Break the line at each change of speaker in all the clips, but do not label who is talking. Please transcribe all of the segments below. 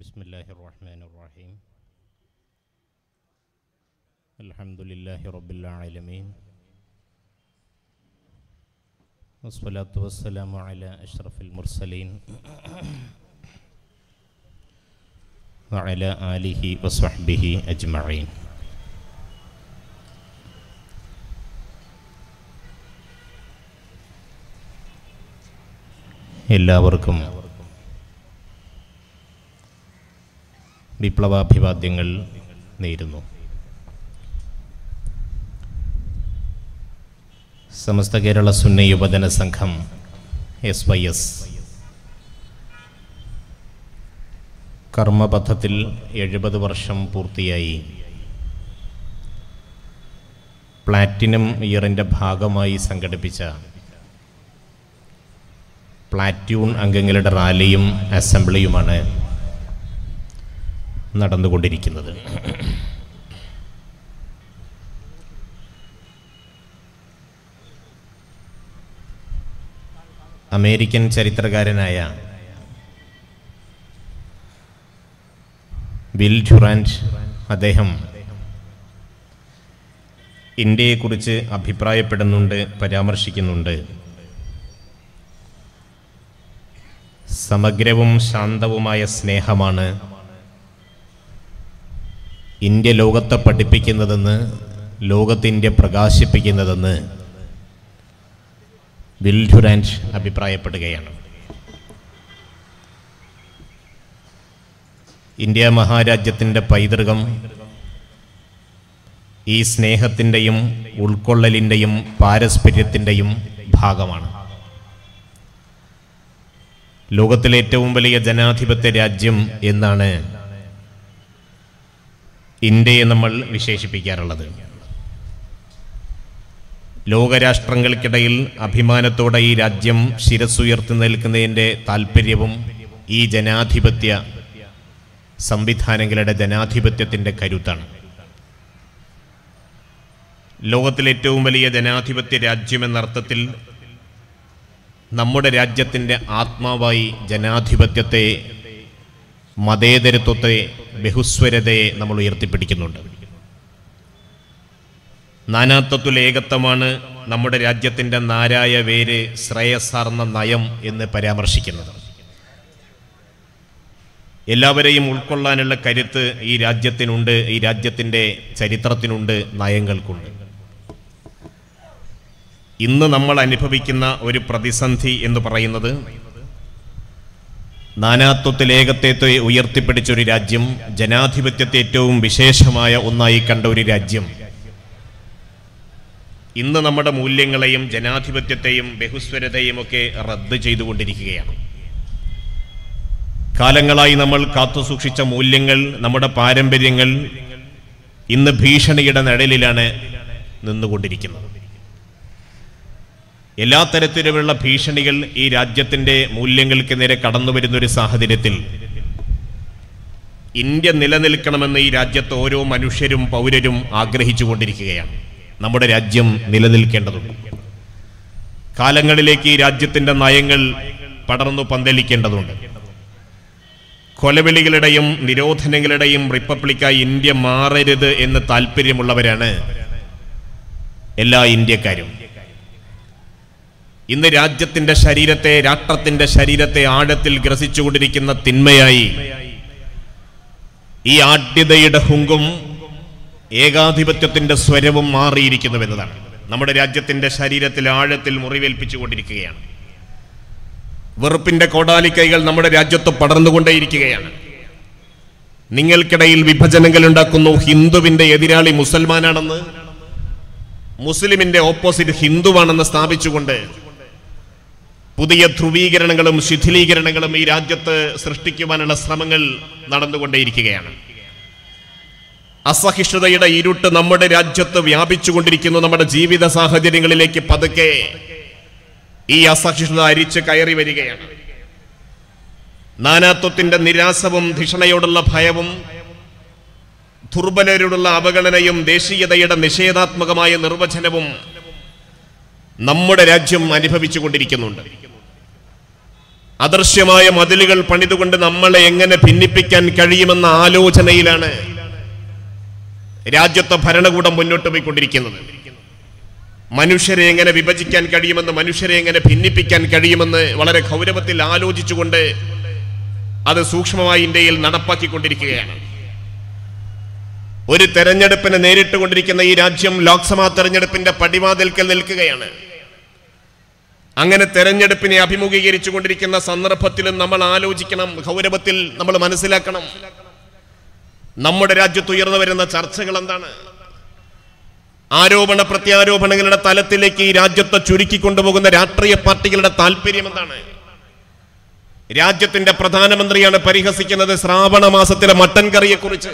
بسم الله الرحمن الرحيم الحمد لله رب العالمين والصلاة والسلام على أشرف المرسلين وعلى آله وصحبه أجمعين എല്ലാവർക്കും വിപ്ലവാഭിവാദ്യങ്ങൾ നേരുന്നു സമസ്ത കേരള സുന്ന യുവജന സംഘം എസ് വൈ എസ് കർമ്മപഥത്തിൽ എഴുപത് വർഷം പൂർത്തിയായി പ്ലാറ്റിനം ഇയറിൻ്റെ ഭാഗമായി സംഘടിപ്പിച്ച പ്ലാറ്റ്യൂൺ അംഗങ്ങളുടെ റാലിയും അസംബ്ലിയുമാണ് നടന്നുകൊണ്ടിരിക്കുന്നത് അമേരിക്കൻ ചരിത്രകാരനായ വിൽ ഡ്യുറാൻഡ് അദ്ദേഹം ഇന്ത്യയെക്കുറിച്ച് അഭിപ്രായപ്പെടുന്നുണ്ട് പരാമർശിക്കുന്നുണ്ട് സമഗ്രവും ശാന്തവുമായ സ്നേഹമാണ് ഇന്ത്യ ലോകത്തെ പഠിപ്പിക്കുന്നതെന്ന് ലോകത്തിൻ്റെ പ്രകാശിപ്പിക്കുന്നതെന്ന് വിൽ ഡ്യുറാൻഡ് അഭിപ്രായപ്പെടുകയാണ് ഇന്ത്യ മഹാരാജ്യത്തിൻ്റെ പൈതൃകം ഈ സ്നേഹത്തിൻ്റെയും ഉൾക്കൊള്ളലിൻ്റെയും പാരസ്പര്യത്തിൻ്റെയും ഭാഗമാണ് ലോകത്തിലെ ഏറ്റവും വലിയ ജനാധിപത്യ രാജ്യം എന്നാണ് ഇന്ത്യയെ നമ്മൾ വിശേഷിപ്പിക്കാറുള്ളത് ലോകരാഷ്ട്രങ്ങൾക്കിടയിൽ അഭിമാനത്തോടെ ഈ രാജ്യം ശിരസ്സുയർത്തി നിൽക്കുന്നതിൻ്റെ താല്പര്യവും ഈ ജനാധിപത്യ സംവിധാനങ്ങളുടെ ജനാധിപത്യത്തിൻ്റെ കരുത്താണ് ലോകത്തിലെ ഏറ്റവും വലിയ ജനാധിപത്യ രാജ്യമെന്ന അർത്ഥത്തിൽ നമ്മുടെ രാജ്യത്തിൻ്റെ ആത്മാവായി ജനാധിപത്യത്തെ മതേതരത്വത്തെ ബഹുസ്വരതയെ നമ്മൾ ഉയർത്തിപ്പിടിക്കുന്നുണ്ട് നാനാത്വത്തിൽ ഏകത്വമാണ് നമ്മുടെ രാജ്യത്തിൻ്റെ നാരായ വേര് ശ്രേയസാർന്ന നയം എന്ന് പരാമർശിക്കുന്നത് എല്ലാവരെയും ഉൾക്കൊള്ളാനുള്ള കരുത്ത് ഈ രാജ്യത്തിനുണ്ട് ഈ രാജ്യത്തിൻ്റെ ചരിത്രത്തിനുണ്ട് നയങ്ങൾക്കുണ്ട് ഇന്ന് നമ്മൾ അനുഭവിക്കുന്ന ഒരു പ്രതിസന്ധി എന്ന് പറയുന്നത് നാനാത്വത്തിൽ ഏകത്വത്തെ ഉയർത്തിപ്പിടിച്ച ഒരു രാജ്യം ജനാധിപത്യത്തെ ഏറ്റവും വിശേഷമായ ഒന്നായി കണ്ട ഒരു രാജ്യം ഇന്ന് നമ്മുടെ മൂല്യങ്ങളെയും ജനാധിപത്യത്തെയും ബഹുസ്വരതയും ഒക്കെ റദ്ദ് ചെയ്തുകൊണ്ടിരിക്കുകയാണ് കാലങ്ങളായി നമ്മൾ കാത്തുസൂക്ഷിച്ച മൂല്യങ്ങൾ നമ്മുടെ പാരമ്പര്യങ്ങൾ ഇന്ന് ഭീഷണിയുടെ നിഴലിലാണ് നിന്നുകൊണ്ടിരിക്കുന്നത് എല്ലാ തരത്തിലുമുള്ള ഭീഷണികൾ ഈ രാജ്യത്തിന്റെ മൂല്യങ്ങൾക്ക് നേരെ കടന്നു വരുന്ന ഒരു സാഹചര്യത്തിൽ ഇന്ത്യ നിലനിൽക്കണമെന്ന് ഈ രാജ്യത്ത് ഓരോ മനുഷ്യരും പൗരരും ആഗ്രഹിച്ചുകൊണ്ടിരിക്കുകയാണ് നമ്മുടെ രാജ്യം നിലനിൽക്കേണ്ടതുണ്ട് കാലങ്ങളിലേക്ക് ഈ രാജ്യത്തിന്റെ നയങ്ങൾ പടർന്നു പന്തലിക്കേണ്ടതുണ്ട് കൊലവിളികളുടെയും നിരോധനങ്ങളുടെയും റിപ്പബ്ലിക്കായി ഇന്ത്യ മാറരുത് എന്ന് താല്പര്യമുള്ളവരാണ് എല്ലാ ഇന്ത്യക്കാരും ഇന്ന് രാജ്യത്തിന്റെ ശരീരത്തെ രാഷ്ട്രത്തിന്റെ ശരീരത്തെ ആഴത്തിൽ ഗ്രസിച്ചുകൊണ്ടിരിക്കുന്ന തിന്മയായി ഈ ആഢ്യതയുടെ ഹുങ്കും ഏകാധിപത്യത്തിന്റെ സ്വരവും മാറിയിരിക്കുന്നുവെന്നതാണ് നമ്മുടെ രാജ്യത്തിന്റെ ശരീരത്തിൽ ആഴത്തിൽ മുറിവേൽപ്പിച്ചുകൊണ്ടിരിക്കുകയാണ് വെറുപ്പിന്റെ കോടാലിക്കൈകൾ നമ്മുടെ രാജ്യത്ത് പടർന്നുകൊണ്ടേയിരിക്കുകയാണ് നിങ്ങൾക്കിടയിൽ വിഭജനങ്ങൾ ഉണ്ടാക്കുന്നു ഹിന്ദുവിന്റെ എതിരാളി മുസൽമാനാണെന്ന് മുസ്ലിമിന്റെ ഓപ്പോസിറ്റ് ഹിന്ദുവാണെന്ന് സ്ഥാപിച്ചുകൊണ്ട് പുതിയ ധ്രുവീകരണങ്ങളും ശിഥിലീകരണങ്ങളും ഈ രാജ്യത്ത് സൃഷ്ടിക്കുവാനുള്ള ശ്രമങ്ങൾ നടന്നുകൊണ്ടേയിരിക്കുകയാണ് അസഹിഷ്ണുതയുടെ ഇരുട്ട് നമ്മുടെ രാജ്യത്ത് വ്യാപിച്ചുകൊണ്ടിരിക്കുന്നു നമ്മുടെ ജീവിത സാഹചര്യങ്ങളിലേക്ക് പതുക്കെ ഈ അസഹിഷ്ണുത അരിച്ച് കയറി വരികയാണ് നാനാത്വത്തിന്റെ നിരാസവും ധിഷണയോടുള്ള ഭയവും ദുർബലരോടുള്ള അവഗണനയും ദേശീയതയുടെ നിഷേധാത്മകമായ നിർവചനവും നമ്മുടെ രാജ്യം അനുഭവിച്ചു കൊണ്ടിരിക്കുന്നുണ്ട് അദൃശ്യമായ മതിലുകൾ പണിതുകൊണ്ട് നമ്മളെ എങ്ങനെ ഭിന്നിപ്പിക്കാൻ കഴിയുമെന്ന ആലോചനയിലാണ് രാജ്യത്തെ ഭരണകൂടം മുന്നോട്ട് പോയിക്കൊണ്ടിരിക്കുന്നത് മനുഷ്യരെ എങ്ങനെ വിഭജിക്കാൻ കഴിയുമെന്ന് മനുഷ്യരെ എങ്ങനെ ഭിന്നിപ്പിക്കാൻ കഴിയുമെന്ന് വളരെ ഗൗരവത്തിൽ ആലോചിച്ചുകൊണ്ട് അത് സൂക്ഷ്മമായി ഇന്ത്യയിൽ നടപ്പാക്കിക്കൊണ്ടിരിക്കുകയാണ് ഒരു തെരഞ്ഞെടുപ്പിനെ നേരിട്ട് കൊണ്ടിരിക്കുന്ന ഈ രാജ്യം ലോക്സഭാ തെരഞ്ഞെടുപ്പിന്റെ പടിവാതിൽക്കൽ നിൽക്കുകയാണ് അങ്ങനെ തെരഞ്ഞെടുപ്പിനെ അഭിമുഖീകരിച്ചു കൊണ്ടിരിക്കുന്ന സന്ദർഭത്തിലും നമ്മൾ ആലോചിക്കണം ഗൗരവത്തിൽ നമ്മൾ മനസ്സിലാക്കണം നമ്മുടെ രാജ്യത്ത് ഉയർന്നു വരുന്ന ചർച്ചകൾ എന്താണ് ആരോപണ പ്രത്യാരോപണങ്ങളുടെ തലത്തിലേക്ക് ഈ രാജ്യത്തെ ചുരുക്കി കൊണ്ടുപോകുന്ന രാഷ്ട്രീയ പാർട്ടികളുടെ താല്പര്യം എന്താണ് രാജ്യത്തിന്റെ പ്രധാനമന്ത്രിയാണ് പരിഹസിക്കുന്നത് ശ്രാവണ മാസത്തിലെ മട്ടൻ കറിയെ കുറിച്ച്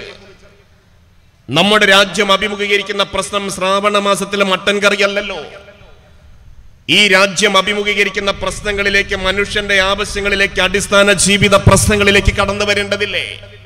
നമ്മുടെ രാജ്യം അഭിമുഖീകരിക്കുന്ന പ്രശ്നം ശ്രാവണ മാസത്തിലെ മട്ടൻ കറിയല്ലല്ലോ ഈ രാജ്യം അഭിമുഖീകരിക്കുന്ന പ്രശ്നങ്ങളിലേക്ക് മനുഷ്യന്റെ ആവശ്യങ്ങളിലേക്ക് അടിസ്ഥാന ജീവിത പ്രശ്നങ്ങളിലേക്ക് കടന്നു വരേണ്ടതില്ലേ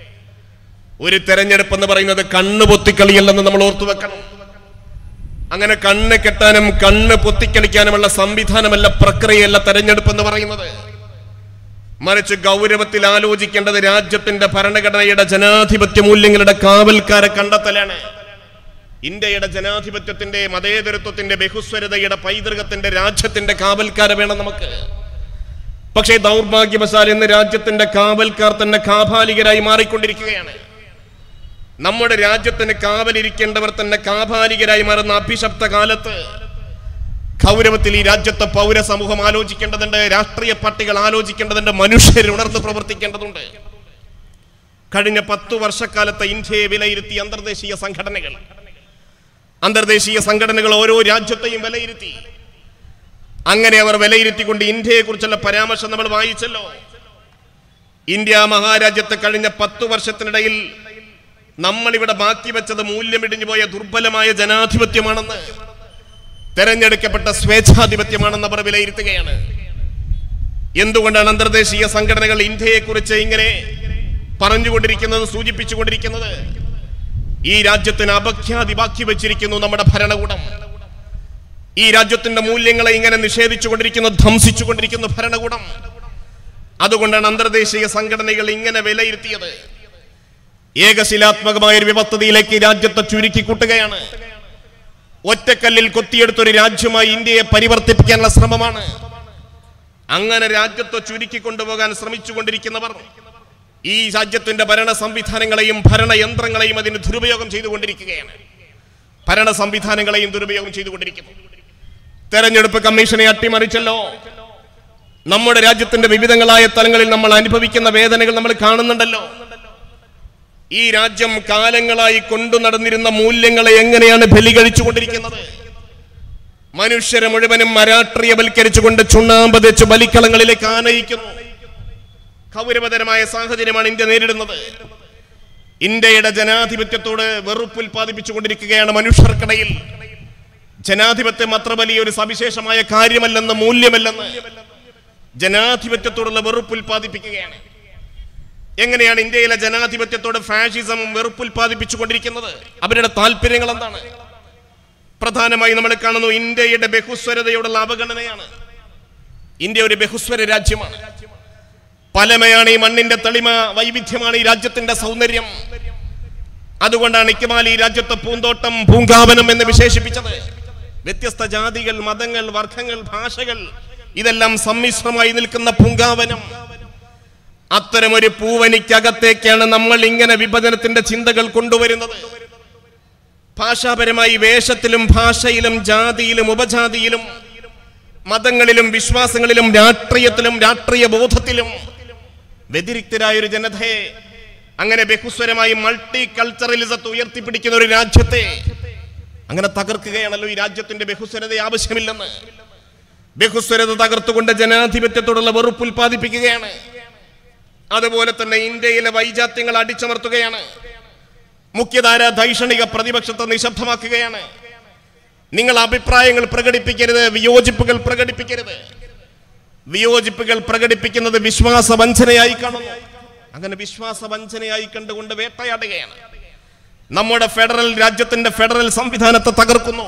ഒരു തെരഞ്ഞെടുപ്പ് എന്ന് പറയുന്നത് കണ്ണ് പൊത്തിക്കളിയല്ലെന്ന് നമ്മൾ ഓർത്തു വെക്കണം അങ്ങനെ കണ്ണ് കെട്ടാനും കണ്ണ് പൊത്തിക്കളിക്കാനുമുള്ള സംവിധാനമല്ല പ്രക്രിയയല്ല തെരഞ്ഞെടുപ്പ് എന്ന് പറയുന്നത് മറിച്ച് ഗൗരവത്തിൽ ആലോചിക്കേണ്ടത് രാജ്യത്തിന്റെ ഭരണഘടനയുടെ ജനാധിപത്യ മൂല്യങ്ങളുടെ കാവൽക്കാരെ കണ്ടെത്തലാണ് ഇന്ത്യയുടെ ജനാധിപത്യത്തിന്റെ മതേതരത്വത്തിന്റെ ബഹുസ്വരതയുടെ പൈതൃകത്തിന്റെ രാജ്യത്തിന്റെ കാവൽക്കാരെ വേണം നമുക്ക് പക്ഷേ ദൗർഭാഗ്യവശാൽ ഇന്ന് രാജ്യത്തിന്റെ കാവൽക്കാർ തന്നെ കാപാലികരായി മാറിക്കൊണ്ടിരിക്കുകയാണ് നമ്മുടെ രാജ്യത്തിന് കാവലിരിക്കേണ്ടവർ തന്നെ കാപാലികരായി മാറുന്ന അഭിശപ്ത കാലത്ത് ഗൗരവത്തിൽ ഈ രാജ്യത്തെ പൗര സമൂഹം ആലോചിക്കേണ്ടതുണ്ട് രാഷ്ട്രീയ പാർട്ടികൾ ആലോചിക്കേണ്ടതുണ്ട് മനുഷ്യർ ഉണർന്ന് പ്രവർത്തിക്കേണ്ടതുണ്ട് കഴിഞ്ഞ പത്തു വർഷക്കാലത്തെ ഇന്ത്യയെ വിലയിരുത്തിയ അന്തർദേശീയ സംഘടനകൾ അന്തർദേശീയ സംഘടനകൾ ഓരോ രാജ്യത്തെയും വിലയിരുത്തി അങ്ങനെ അവർ വിലയിരുത്തിക്കൊണ്ട് ഇന്ത്യയെ കുറിച്ചുള്ള പരാമർശം നമ്മൾ വായിച്ചല്ലോ ഇന്ത്യ മഹാരാജ്യത്ത് കഴിഞ്ഞ പത്തു വർഷത്തിനിടയിൽ നമ്മളിവിടെ ബാക്കി വെച്ചത് മൂല്യമിടിഞ്ഞു പോയ ദുർബലമായ ജനാധിപത്യമാണെന്ന് തെരഞ്ഞെടുക്കപ്പെട്ട സ്വേച്ഛാധിപത്യമാണെന്ന് അവർ വിലയിരുത്തുകയാണ് എന്തുകൊണ്ടാണ് അന്തർദേശീയ സംഘടനകൾ ഇന്ത്യയെക്കുറിച്ച് ഇങ്ങനെ പറഞ്ഞുകൊണ്ടിരിക്കുന്നത് സൂചിപ്പിച്ചുകൊണ്ടിരിക്കുന്നത് ഈ രാജ്യത്തിന് അപഖ്യാതി ബാക്കി വെച്ചിരിക്കുന്നു നമ്മുടെ ഭരണകൂടം ഈ രാജ്യത്തിന്റെ മൂല്യങ്ങളെ ഇങ്ങനെ നിഷേധിച്ചുകൊണ്ടിരിക്കുന്നു ധ്വംസിച്ചുകൊണ്ടിരിക്കുന്നു ഭരണകൂടം അതുകൊണ്ടാണ് അന്തർദേശീയ സംഘടനകൾ ഇങ്ങനെ വിലയിരുത്തിയത് ഏകശിലാത്മകമായ ഒരു വ്യവസ്ഥതയിലേക്ക് ഈ രാജ്യത്തെ ചുരുക്കി കൂട്ടുകയാണ് ഒറ്റക്കല്ലിൽ കൊത്തിയെടുത്തൊരു രാജ്യമായി ഇന്ത്യയെ പരിവർത്തിപ്പിക്കാനുള്ള ശ്രമമാണ് അങ്ങനെ രാജ്യത്തെ ചുരുക്കി കൊണ്ടുപോകാൻ ശ്രമിച്ചുകൊണ്ടിരിക്കുന്നവർ ഈ രാജ്യത്തിന്റെ ഭരണ സംവിധാനങ്ങളെയും ഭരണയന്ത്രങ്ങളെയും അതിന് ദുരുപയോഗം ചെയ്തുകൊണ്ടിരിക്കുകയാണ് ഭരണ സംവിധാനങ്ങളെയും ദുരുപയോഗം ചെയ്തുകൊണ്ടിരിക്കുന്നു തെരഞ്ഞെടുപ്പ് കമ്മീഷനെ അട്ടിമറിച്ചല്ലോ നമ്മുടെ രാജ്യത്തിന്റെ വിവിധങ്ങളായ തലങ്ങളിൽ നമ്മൾ അനുഭവിക്കുന്ന വേദനകൾ നമ്മൾ കാണുന്നുണ്ടല്ലോ ഈ രാജ്യം കാലങ്ങളായി കൊണ്ടു നടന്നിരുന്ന മൂല്യങ്ങളെ എങ്ങനെയാണ് ബലികഴിച്ചുകൊണ്ടിരിക്കുന്നത് മനുഷ്യരെ മുഴുവനും അരാഷ്ട്രീയവൽക്കരിച്ചുകൊണ്ട് ചുണ്ണാമ്പ് തെച്ച് ബലിക്കളങ്ങളിലേക്ക് ആനയിക്കുന്നു ഗൗരവതരമായ സാഹചര്യമാണ് ഇന്ത്യ നേരിടുന്നത് ഇന്ത്യയുടെ ജനാധിപത്യത്തോട് വെറുപ്പ് ഉൽപ്പാദിപ്പിച്ചുകൊണ്ടിരിക്കുകയാണ് മനുഷ്യർക്കിടയിൽ ജനാധിപത്യം അത്ര വലിയ ഒരു സവിശേഷമായ കാര്യമല്ലെന്ന് മൂല്യമല്ലെന്ന് ജനാധിപത്യത്തോടുള്ള വെറുപ്പ് ഉൽപ്പാദിപ്പിക്കുകയാണ് എങ്ങനെയാണ് ഇന്ത്യയിലെ ജനാധിപത്യത്തോട് ഫാഷിസം വെറുപ്പ് ഉൽപ്പാദിപ്പിച്ചുകൊണ്ടിരിക്കുന്നത് അവരുടെ താല്പര്യങ്ങൾ എന്താണ് പ്രധാനമായി നമ്മൾ കാണുന്നു ഇന്ത്യയുടെ ബഹുസ്വരതയോടുള്ള അവഗണനയാണ് ഇന്ത്യ ഒരു ബഹുസ്വര രാജ്യമാണ് പലമയാണ് ഈ മണ്ണിന്റെ തെളിമ വൈവിധ്യമാണ് ഈ രാജ്യത്തിന്റെ സൗന്ദര്യം അതുകൊണ്ടാണ് ഇക്കമാലി ഈ രാജ്യത്തെ പൂന്തോട്ടം പൂങ്കാവനം എന്ന് വിശേഷിപ്പിച്ചത് വ്യത്യസ്ത ജാതികൾ മതങ്ങൾ വർഗങ്ങൾ ഭാഷകൾ ഇതെല്ലാം സമ്മിശ്രമായി നിൽക്കുന്ന പൂങ്കാവനം അത്തരമൊരു പൂവനിക്കകത്തേക്കാണ് നമ്മൾ ഇങ്ങനെ വിഭജനത്തിന്റെ ചിന്തകൾ കൊണ്ടുവരുന്നത് ഭാഷാപരമായി വേഷത്തിലും ഭാഷയിലും ജാതിയിലും ഉപജാതിയിലും മതങ്ങളിലും വിശ്വാസങ്ങളിലും രാഷ്ട്രീയത്തിലും രാഷ്ട്രീയ ബോധത്തിലും വ്യതിരിക്തരായ ഒരു ജനതയെ അങ്ങനെ ബഹുസ്വരമായി മൾട്ടി കൾച്ചറലിസത്തെ ഉയർത്തിപ്പിടിക്കുന്ന ഒരു രാജ്യത്തെ അങ്ങനെ തകർക്കുകയാണല്ലോ ഈ രാജ്യത്തിന്റെ ബഹുസ്വരത ആവശ്യമില്ലെന്ന് ബഹുസ്വരത തകർത്തുകൊണ്ട് ജനാധിപത്യത്തോടുള്ള വെറുപ്പ് ഉൽപ്പാദിപ്പിക്കുകയാണ് അതുപോലെ തന്നെ ഇന്ത്യയിലെ വൈജാത്യങ്ങൾ അടിച്ചമർത്തുകയാണ് മുഖ്യധാര ധൈഷണിക പ്രതിപക്ഷത്തെ നിശബ്ദമാക്കുകയാണ് നിങ്ങൾ അഭിപ്രായങ്ങൾ പ്രകടിപ്പിക്കരുത് വിയോജിപ്പുകൾ പ്രകടിപ്പിക്കരുത് വിയോജിപ്പുകൾ പ്രകടിപ്പിക്കുന്നത് വിശ്വാസവഞ്ചനയായി കാണുന്നു അങ്ങനെ വിശ്വാസവഞ്ചനയായി കണ്ടുകൊണ്ട് വേട്ടയാടുകയാണ് നമ്മുടെ ഫെഡറൽ രാജ്യത്തിന്റെ ഫെഡറൽ സംവിധാനത്തെ തകർക്കുന്നു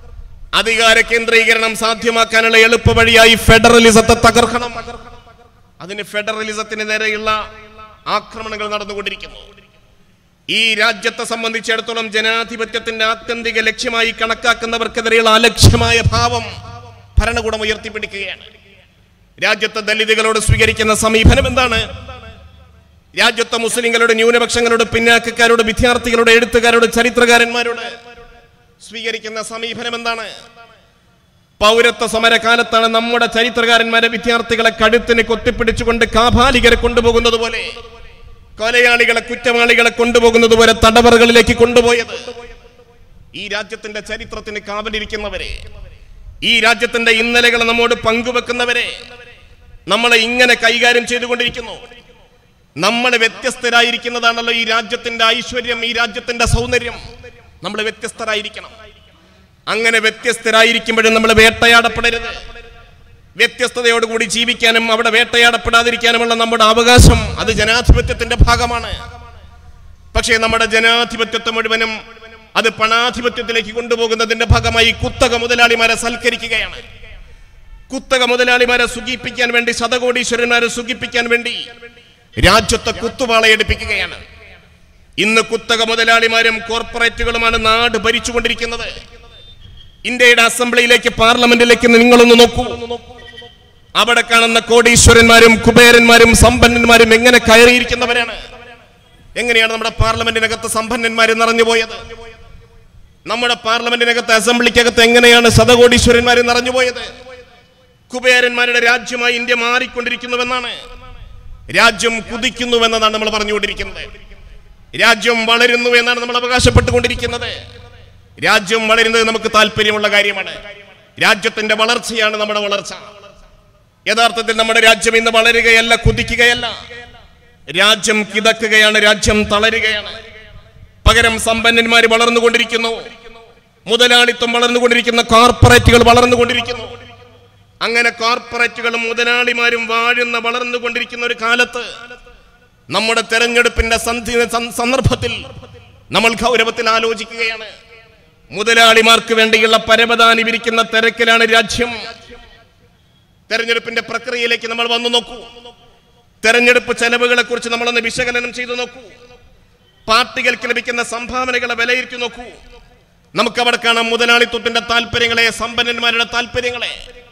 അധികാര കേന്ദ്രീകരണം സാധ്യമാക്കാനുള്ള എളുപ്പ വഴിയായി ഫെഡറലിസത്തെ തകർക്കണം അതിന് ഫെഡറലിസത്തിന് നേരെയുള്ള ആക്രമണങ്ങൾ നടന്നുകൊണ്ടിരിക്കുന്നു ഈ രാജ്യത്തെ സംബന്ധിച്ചിടത്തോളം ജനാധിപത്യത്തിന്റെ ആത്യന്തിക ലക്ഷ്യമായി കണക്കാക്കുന്നവർക്കെതിരെയുള്ള അലക്ഷ്യമായ ഭാവം ഭരണകൂടം ഉയർത്തിപ്പിടിക്കുകയാണ് രാജ്യത്തെ ദലിതുകളോട് സ്വീകരിക്കുന്ന സമീപനം എന്താണ് രാജ്യത്തെ മുസ്ലിങ്ങളുടെ ന്യൂനപക്ഷങ്ങളോട് പിന്നാക്കക്കാരോട് വിദ്യാർത്ഥികളോട് എഴുത്തുകാരോട് ചരിത്രകാരന്മാരോട് സ്വീകരിക്കുന്ന സമീപനം എന്താണ് പൗരത്വ സമരകാലത്താണ് നമ്മുടെ ചരിത്രകാരന്മാരെ വിദ്യാർത്ഥികളെ കഴുത്തിന് കൊത്തിപ്പിടിച്ചുകൊണ്ട് കാപാലികരെ കൊണ്ടുപോകുന്നത് പോലെ കൊലയാളികളെ കുറ്റവാളികളെ കൊണ്ടുപോകുന്നത് പോലെ തടവറകളിലേക്ക് കൊണ്ടുപോയത് ഈ രാജ്യത്തിന്റെ ചരിത്രത്തിന് കാവലിരിക്കുന്നവരെ ഈ രാജ്യത്തിന്റെ ഇന്നലകളെ നമ്മോട് പങ്കുവെക്കുന്നവരെ നമ്മളെ ഇങ്ങനെ കൈകാര്യം ചെയ്തുകൊണ്ടിരിക്കുന്നു നമ്മൾ വ്യത്യസ്തരായിരിക്കുന്നതാണല്ലോ ഈ രാജ്യത്തിന്റെ ഐശ്വര്യം ഈ രാജ്യത്തിന്റെ സൗന്ദര്യം നമ്മൾ വ്യത്യസ്തരായിരിക്കണം അങ്ങനെ വ്യത്യസ്തരായിരിക്കുമ്പോഴും നമ്മൾ വേട്ടയാടപ്പെടരുത് വ്യത്യസ്തതയോടുകൂടി ജീവിക്കാനും അവിടെ വേട്ടയാടപ്പെടാതിരിക്കാനുമുള്ള നമ്മുടെ അവകാശം അത് ജനാധിപത്യത്തിന്റെ ഭാഗമാണ് പക്ഷേ നമ്മുടെ ജനാധിപത്യത്തെ മുഴുവനും അത് പണാധിപത്യത്തിലേക്ക് കൊണ്ടുപോകുന്നതിന്റെ ഭാഗമായി കുത്തക മുതലാളിമാരെ സൽക്കരിക്കുകയാണ് കുത്തക മുതലാളിമാരെ സുഖിപ്പിക്കാൻ വേണ്ടി ശതകോടീശ്വരന്മാരെ സുഖിപ്പിക്കാൻ വേണ്ടി രാജ്യത്തെ കുത്തുവാളയെടുപ്പിക്കുകയാണ് ഇന്ന് കുത്തക മുതലാളിമാരും കോർപ്പറേറ്റുകളുമാണ് നാട് ഭരിച്ചുകൊണ്ടിരിക്കുന്നത് ഇന്ത്യയുടെ അസംബ്ലിയിലേക്ക് പാർലമെന്റിലേക്ക് നിങ്ങളൊന്ന് നോക്കൂ അവിടെ കാണുന്ന കോടീശ്വരന്മാരും കുബേരന്മാരും സമ്പന്നന്മാരും എങ്ങനെ കയറിയിരിക്കുന്നവരാണ് എങ്ങനെയാണ് നമ്മുടെ പാർലമെന്റിനകത്ത് സമ്പന്നന്മാർ നിറഞ്ഞുപോയത് നമ്മുടെ പാർലമെന്റിനകത്ത് അസംബ്ലിക്കകത്ത് എങ്ങനെയാണ് ശതകോടീശ്വരന്മാർ നിറഞ്ഞുപോയത് കുബേരന്മാരുടെ രാജ്യമായി ഇന്ത്യ മാറിക്കൊണ്ടിരിക്കുന്നുവെന്നാണ് രാജ്യം കുതിക്കുന്നുവെന്നതാണ് നമ്മൾ പറഞ്ഞുകൊണ്ടിരിക്കുന്നത് രാജ്യം വളരുന്നു എന്നാണ് നമ്മൾ അവകാശപ്പെട്ടുകൊണ്ടിരിക്കുന്നത് രാജ്യം വളരുന്നത് നമുക്ക് താല്പര്യമുള്ള കാര്യമാണ് രാജ്യത്തിന്റെ വളർച്ചയാണ് നമ്മുടെ വളർച്ച യഥാർത്ഥത്തിൽ നമ്മുടെ രാജ്യം ഇന്ന് വളരുകയല്ല കുതിക്കുകയല്ല രാജ്യം കിതക്കുകയാണ് രാജ്യം തളരുകയാണ് പകരം സമ്പന്നന്മാർ വളർന്നുകൊണ്ടിരിക്കുന്നു മുതലാളിത്തം വളർന്നുകൊണ്ടിരിക്കുന്ന കോർപ്പറേറ്റുകൾ വളർന്നുകൊണ്ടിരിക്കുന്നു അങ്ങനെ കോർപ്പറേറ്റുകളും മുതലാളിമാരും വാഴുന്ന വളർന്നുകൊണ്ടിരിക്കുന്ന ഒരു കാലത്ത് നമ്മുടെ തെരഞ്ഞെടുപ്പിന്റെ സന്ധി- സന്ദ- സന്ദർഭത്തിൽ നമ്മൾ ഗൗരവത്തിൽ ആലോചിക്കുകയാണ് മുതലാളിമാർക്ക് വേണ്ടിയുള്ള പരമദാനി വിരിക്കുന്ന തിരക്കിലാണ് രാജ്യം തെരഞ്ഞെടുപ്പിന്റെ പ്രക്രിയയിലേക്ക് നമ്മൾ വന്നു നോക്കൂ തെരഞ്ഞെടുപ്പ് ചെലവുകളെ കുറിച്ച് നമ്മളൊന്ന് വിശകലനം ചെയ്തു നോക്കൂ പാർട്ടികൾക്ക് ലഭിക്കുന്ന സംഭാവനകളെ വിലയിരുത്തി നോക്കൂ നമുക്ക് അവിടെ കാണാം മുതലാളിത്വത്തിന്റെ താല്പര്യങ്ങളെ സമ്പന്നന്മാരുടെ താല്പര്യങ്ങളെ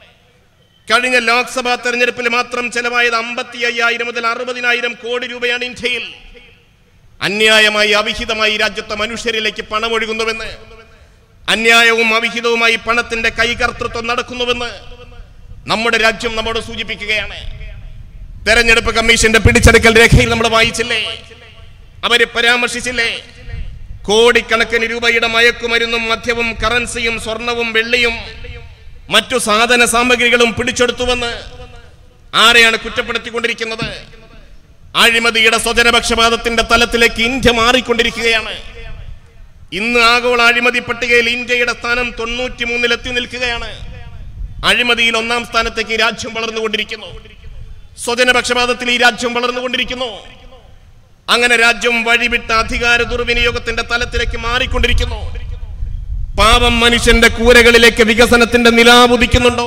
കഴിഞ്ഞ ലോക്സഭാ തെരഞ്ഞെടുപ്പിൽ മാത്രം ചെലവായത് അമ്പത്തി അയ്യായിരം മുതൽ അറുപതിനായിരം കോടി രൂപയാണ് ഇന്ത്യയിൽ അന്യായമായി അവിഹിതമായി രാജ്യത്തെ മനുഷ്യരിലേക്ക് പണമൊഴുകുന്നുവെന്ന് അന്യായവും അവിഹിതവുമായി പണത്തിന്റെ കൈകർത്തൃത്വം നടക്കുന്നുവെന്ന് നമ്മുടെ രാജ്യം നമ്മോട് സൂചിപ്പിക്കുകയാണ് തെരഞ്ഞെടുപ്പ് കമ്മീഷന്റെ പിടിച്ചെടുക്കൽ രേഖയിൽ നമ്മൾ വായിച്ചില്ലേ അവര് പരാമർശിച്ചില്ലേ കോടിക്കണക്കിന് രൂപയുടെ മയക്കുമരുന്നും മദ്യവും കറൻസിയും സ്വർണവും വെള്ളിയും മറ്റു സാധന സാമഗ്രികളും പിടിച്ചെടുത്തുവെന്ന് ആരെയാണ് കുറ്റപ്പെടുത്തിക്കൊണ്ടിരിക്കുന്നത് അഴിമതിയുടെ സ്വജനപക്ഷപാതത്തിന്റെ തലത്തിലേക്ക് ഇന്ത്യ മാറിക്കൊണ്ടിരിക്കുകയാണ് ഇന്ന് ആഗോള അഴിമതി പട്ടികയിൽ ഇന്ത്യയുടെ സ്ഥാനം തൊണ്ണൂറ്റി മൂന്നിൽ എത്തി നിൽക്കുകയാണ് അഴിമതിയിൽ ഒന്നാം സ്ഥാനത്തേക്ക് ഈ രാജ്യം വളർന്നുകൊണ്ടിരിക്കുന്നു സ്വജനപക്ഷപാതത്തിൽ ഈ രാജ്യം വളർന്നുകൊണ്ടിരിക്കുന്നു അങ്ങനെ രാജ്യം വഴിവിട്ട അധികാര ദുർവിനിയോഗത്തിന്റെ തലത്തിലേക്ക് മാറിക്കൊണ്ടിരിക്കുന്നു പാവം മനുഷ്യന്റെ കൂരകളിലേക്ക് വികസനത്തിന്റെ നിലാവുദിക്കുന്നുണ്ടോ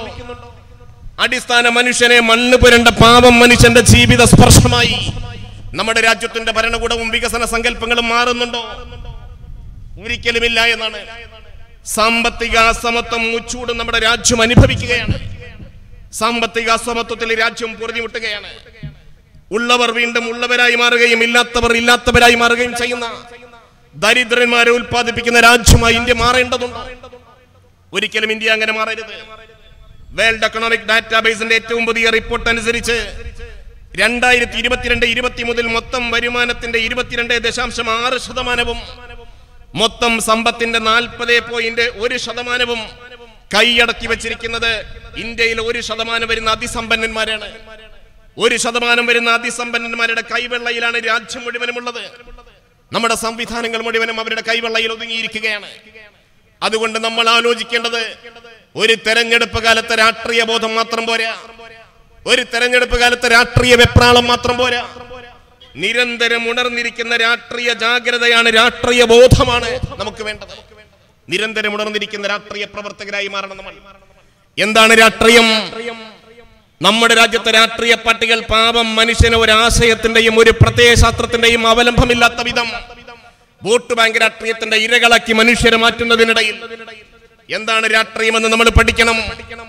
അടിസ്ഥാന മനുഷ്യനെ മണ്ണ് പുരണ്ട പാവം മനുഷ്യന്റെ ജീവിത സ്പർശമായി നമ്മുടെ രാജ്യത്തിന്റെ ഭരണകൂടവും വികസന സങ്കല്പങ്ങളും മാറുന്നുണ്ടോ ഒരിക്കലുമില്ല എന്നാണ് സാമ്പത്തിക അസമത്വം മുച്ചൂട് നമ്മുടെ രാജ്യം അനുഭവിക്കുകയാണ് സാമ്പത്തിക അസമത്വത്തിൽ ഈ രാജ്യം പൊറിഞ്ഞുമുട്ടുകയാണ് ഉള്ളവർ വീണ്ടും ഉള്ളവരായി മാറുകയും ഇല്ലാത്തവർ ഇല്ലാത്തവരായി മാറുകയും ചെയ്യുന്ന ദരിദ്രന്മാരെ ഉൽപ്പാദിപ്പിക്കുന്ന രാജ്യമായി ഇന്ത്യ മാറേണ്ടതുണ്ട് ഒരിക്കലും ഇന്ത്യ അങ്ങനെ മാറരുത് വേൾഡ് എക്കണോമിക് ഡാറ്റാബേസിന്റെ ഏറ്റവും പുതിയ റിപ്പോർട്ട് അനുസരിച്ച് രണ്ടായിരത്തി ഇരുപത്തിരണ്ട് ഇരുപത്തി മുതൽ മൊത്തം വരുമാനത്തിന്റെ ഇരുപത്തിരണ്ട് ദശാംശം ആറ് ശതമാനവും മൊത്തം സമ്പത്തിന്റെ നാൽപ്പത് പോയിന്റ് ഒരു ശതമാനവും കൈയടക്കി വെച്ചിരിക്കുന്നത് ഇന്ത്യയിൽ ഒരു ശതമാനം വരുന്ന അതിസമ്പന്നന്മാരാണ് ഒരു ശതമാനം വരുന്ന അതിസമ്പന്നന്മാരുടെ കൈവെള്ളയിലാണ് രാജ്യം മുഴുവനുമുള്ളത് നമ്മുടെ സംവിധാനങ്ങൾ മുഴുവനും അവരുടെ കൈവെള്ളയിൽ ഒതുങ്ങിയിരിക്കുകയാണ് അതുകൊണ്ട് നമ്മൾ ആലോചിക്കേണ്ടത് ഒരു തെരഞ്ഞെടുപ്പ് കാലത്തെ രാഷ്ട്രീയ ബോധം മാത്രം പോരാ ഒരു തെരഞ്ഞെടുപ്പ് കാലത്തെ രാഷ്ട്രീയ വെപ്രാളം മാത്രം പോരാ നിരന്തരം ഉണർന്നിരിക്കുന്ന രാഷ്ട്രീയ ജാഗ്രതയാണ് രാഷ്ട്രീയ ബോധമാണ് നമുക്ക് വേണ്ടത് നിരന്തരം ഉണർന്നിരിക്കുന്ന രാഷ്ട്രീയ പ്രവർത്തകരായി മാറണം നമ്മൾ എന്താണ് രാഷ്ട്രീയം നമ്മുടെ രാജ്യത്തെ രാഷ്ട്രീയ പാർട്ടികൾ പാപം മനുഷ്യന് ഒരു ആശയത്തിന്റെയും ഒരു പ്രത്യയശാസ്ത്രത്തിന്റെയും അവലംബമില്ലാത്ത വിധം വോട്ട് ബാങ്ക് രാഷ്ട്രീയത്തിന്റെ ഇരകളാക്കി മനുഷ്യരെ മാറ്റുന്നതിനിടയിൽ എന്താണ് രാഷ്ട്രീയമെന്ന് നമ്മൾ പഠിക്കണം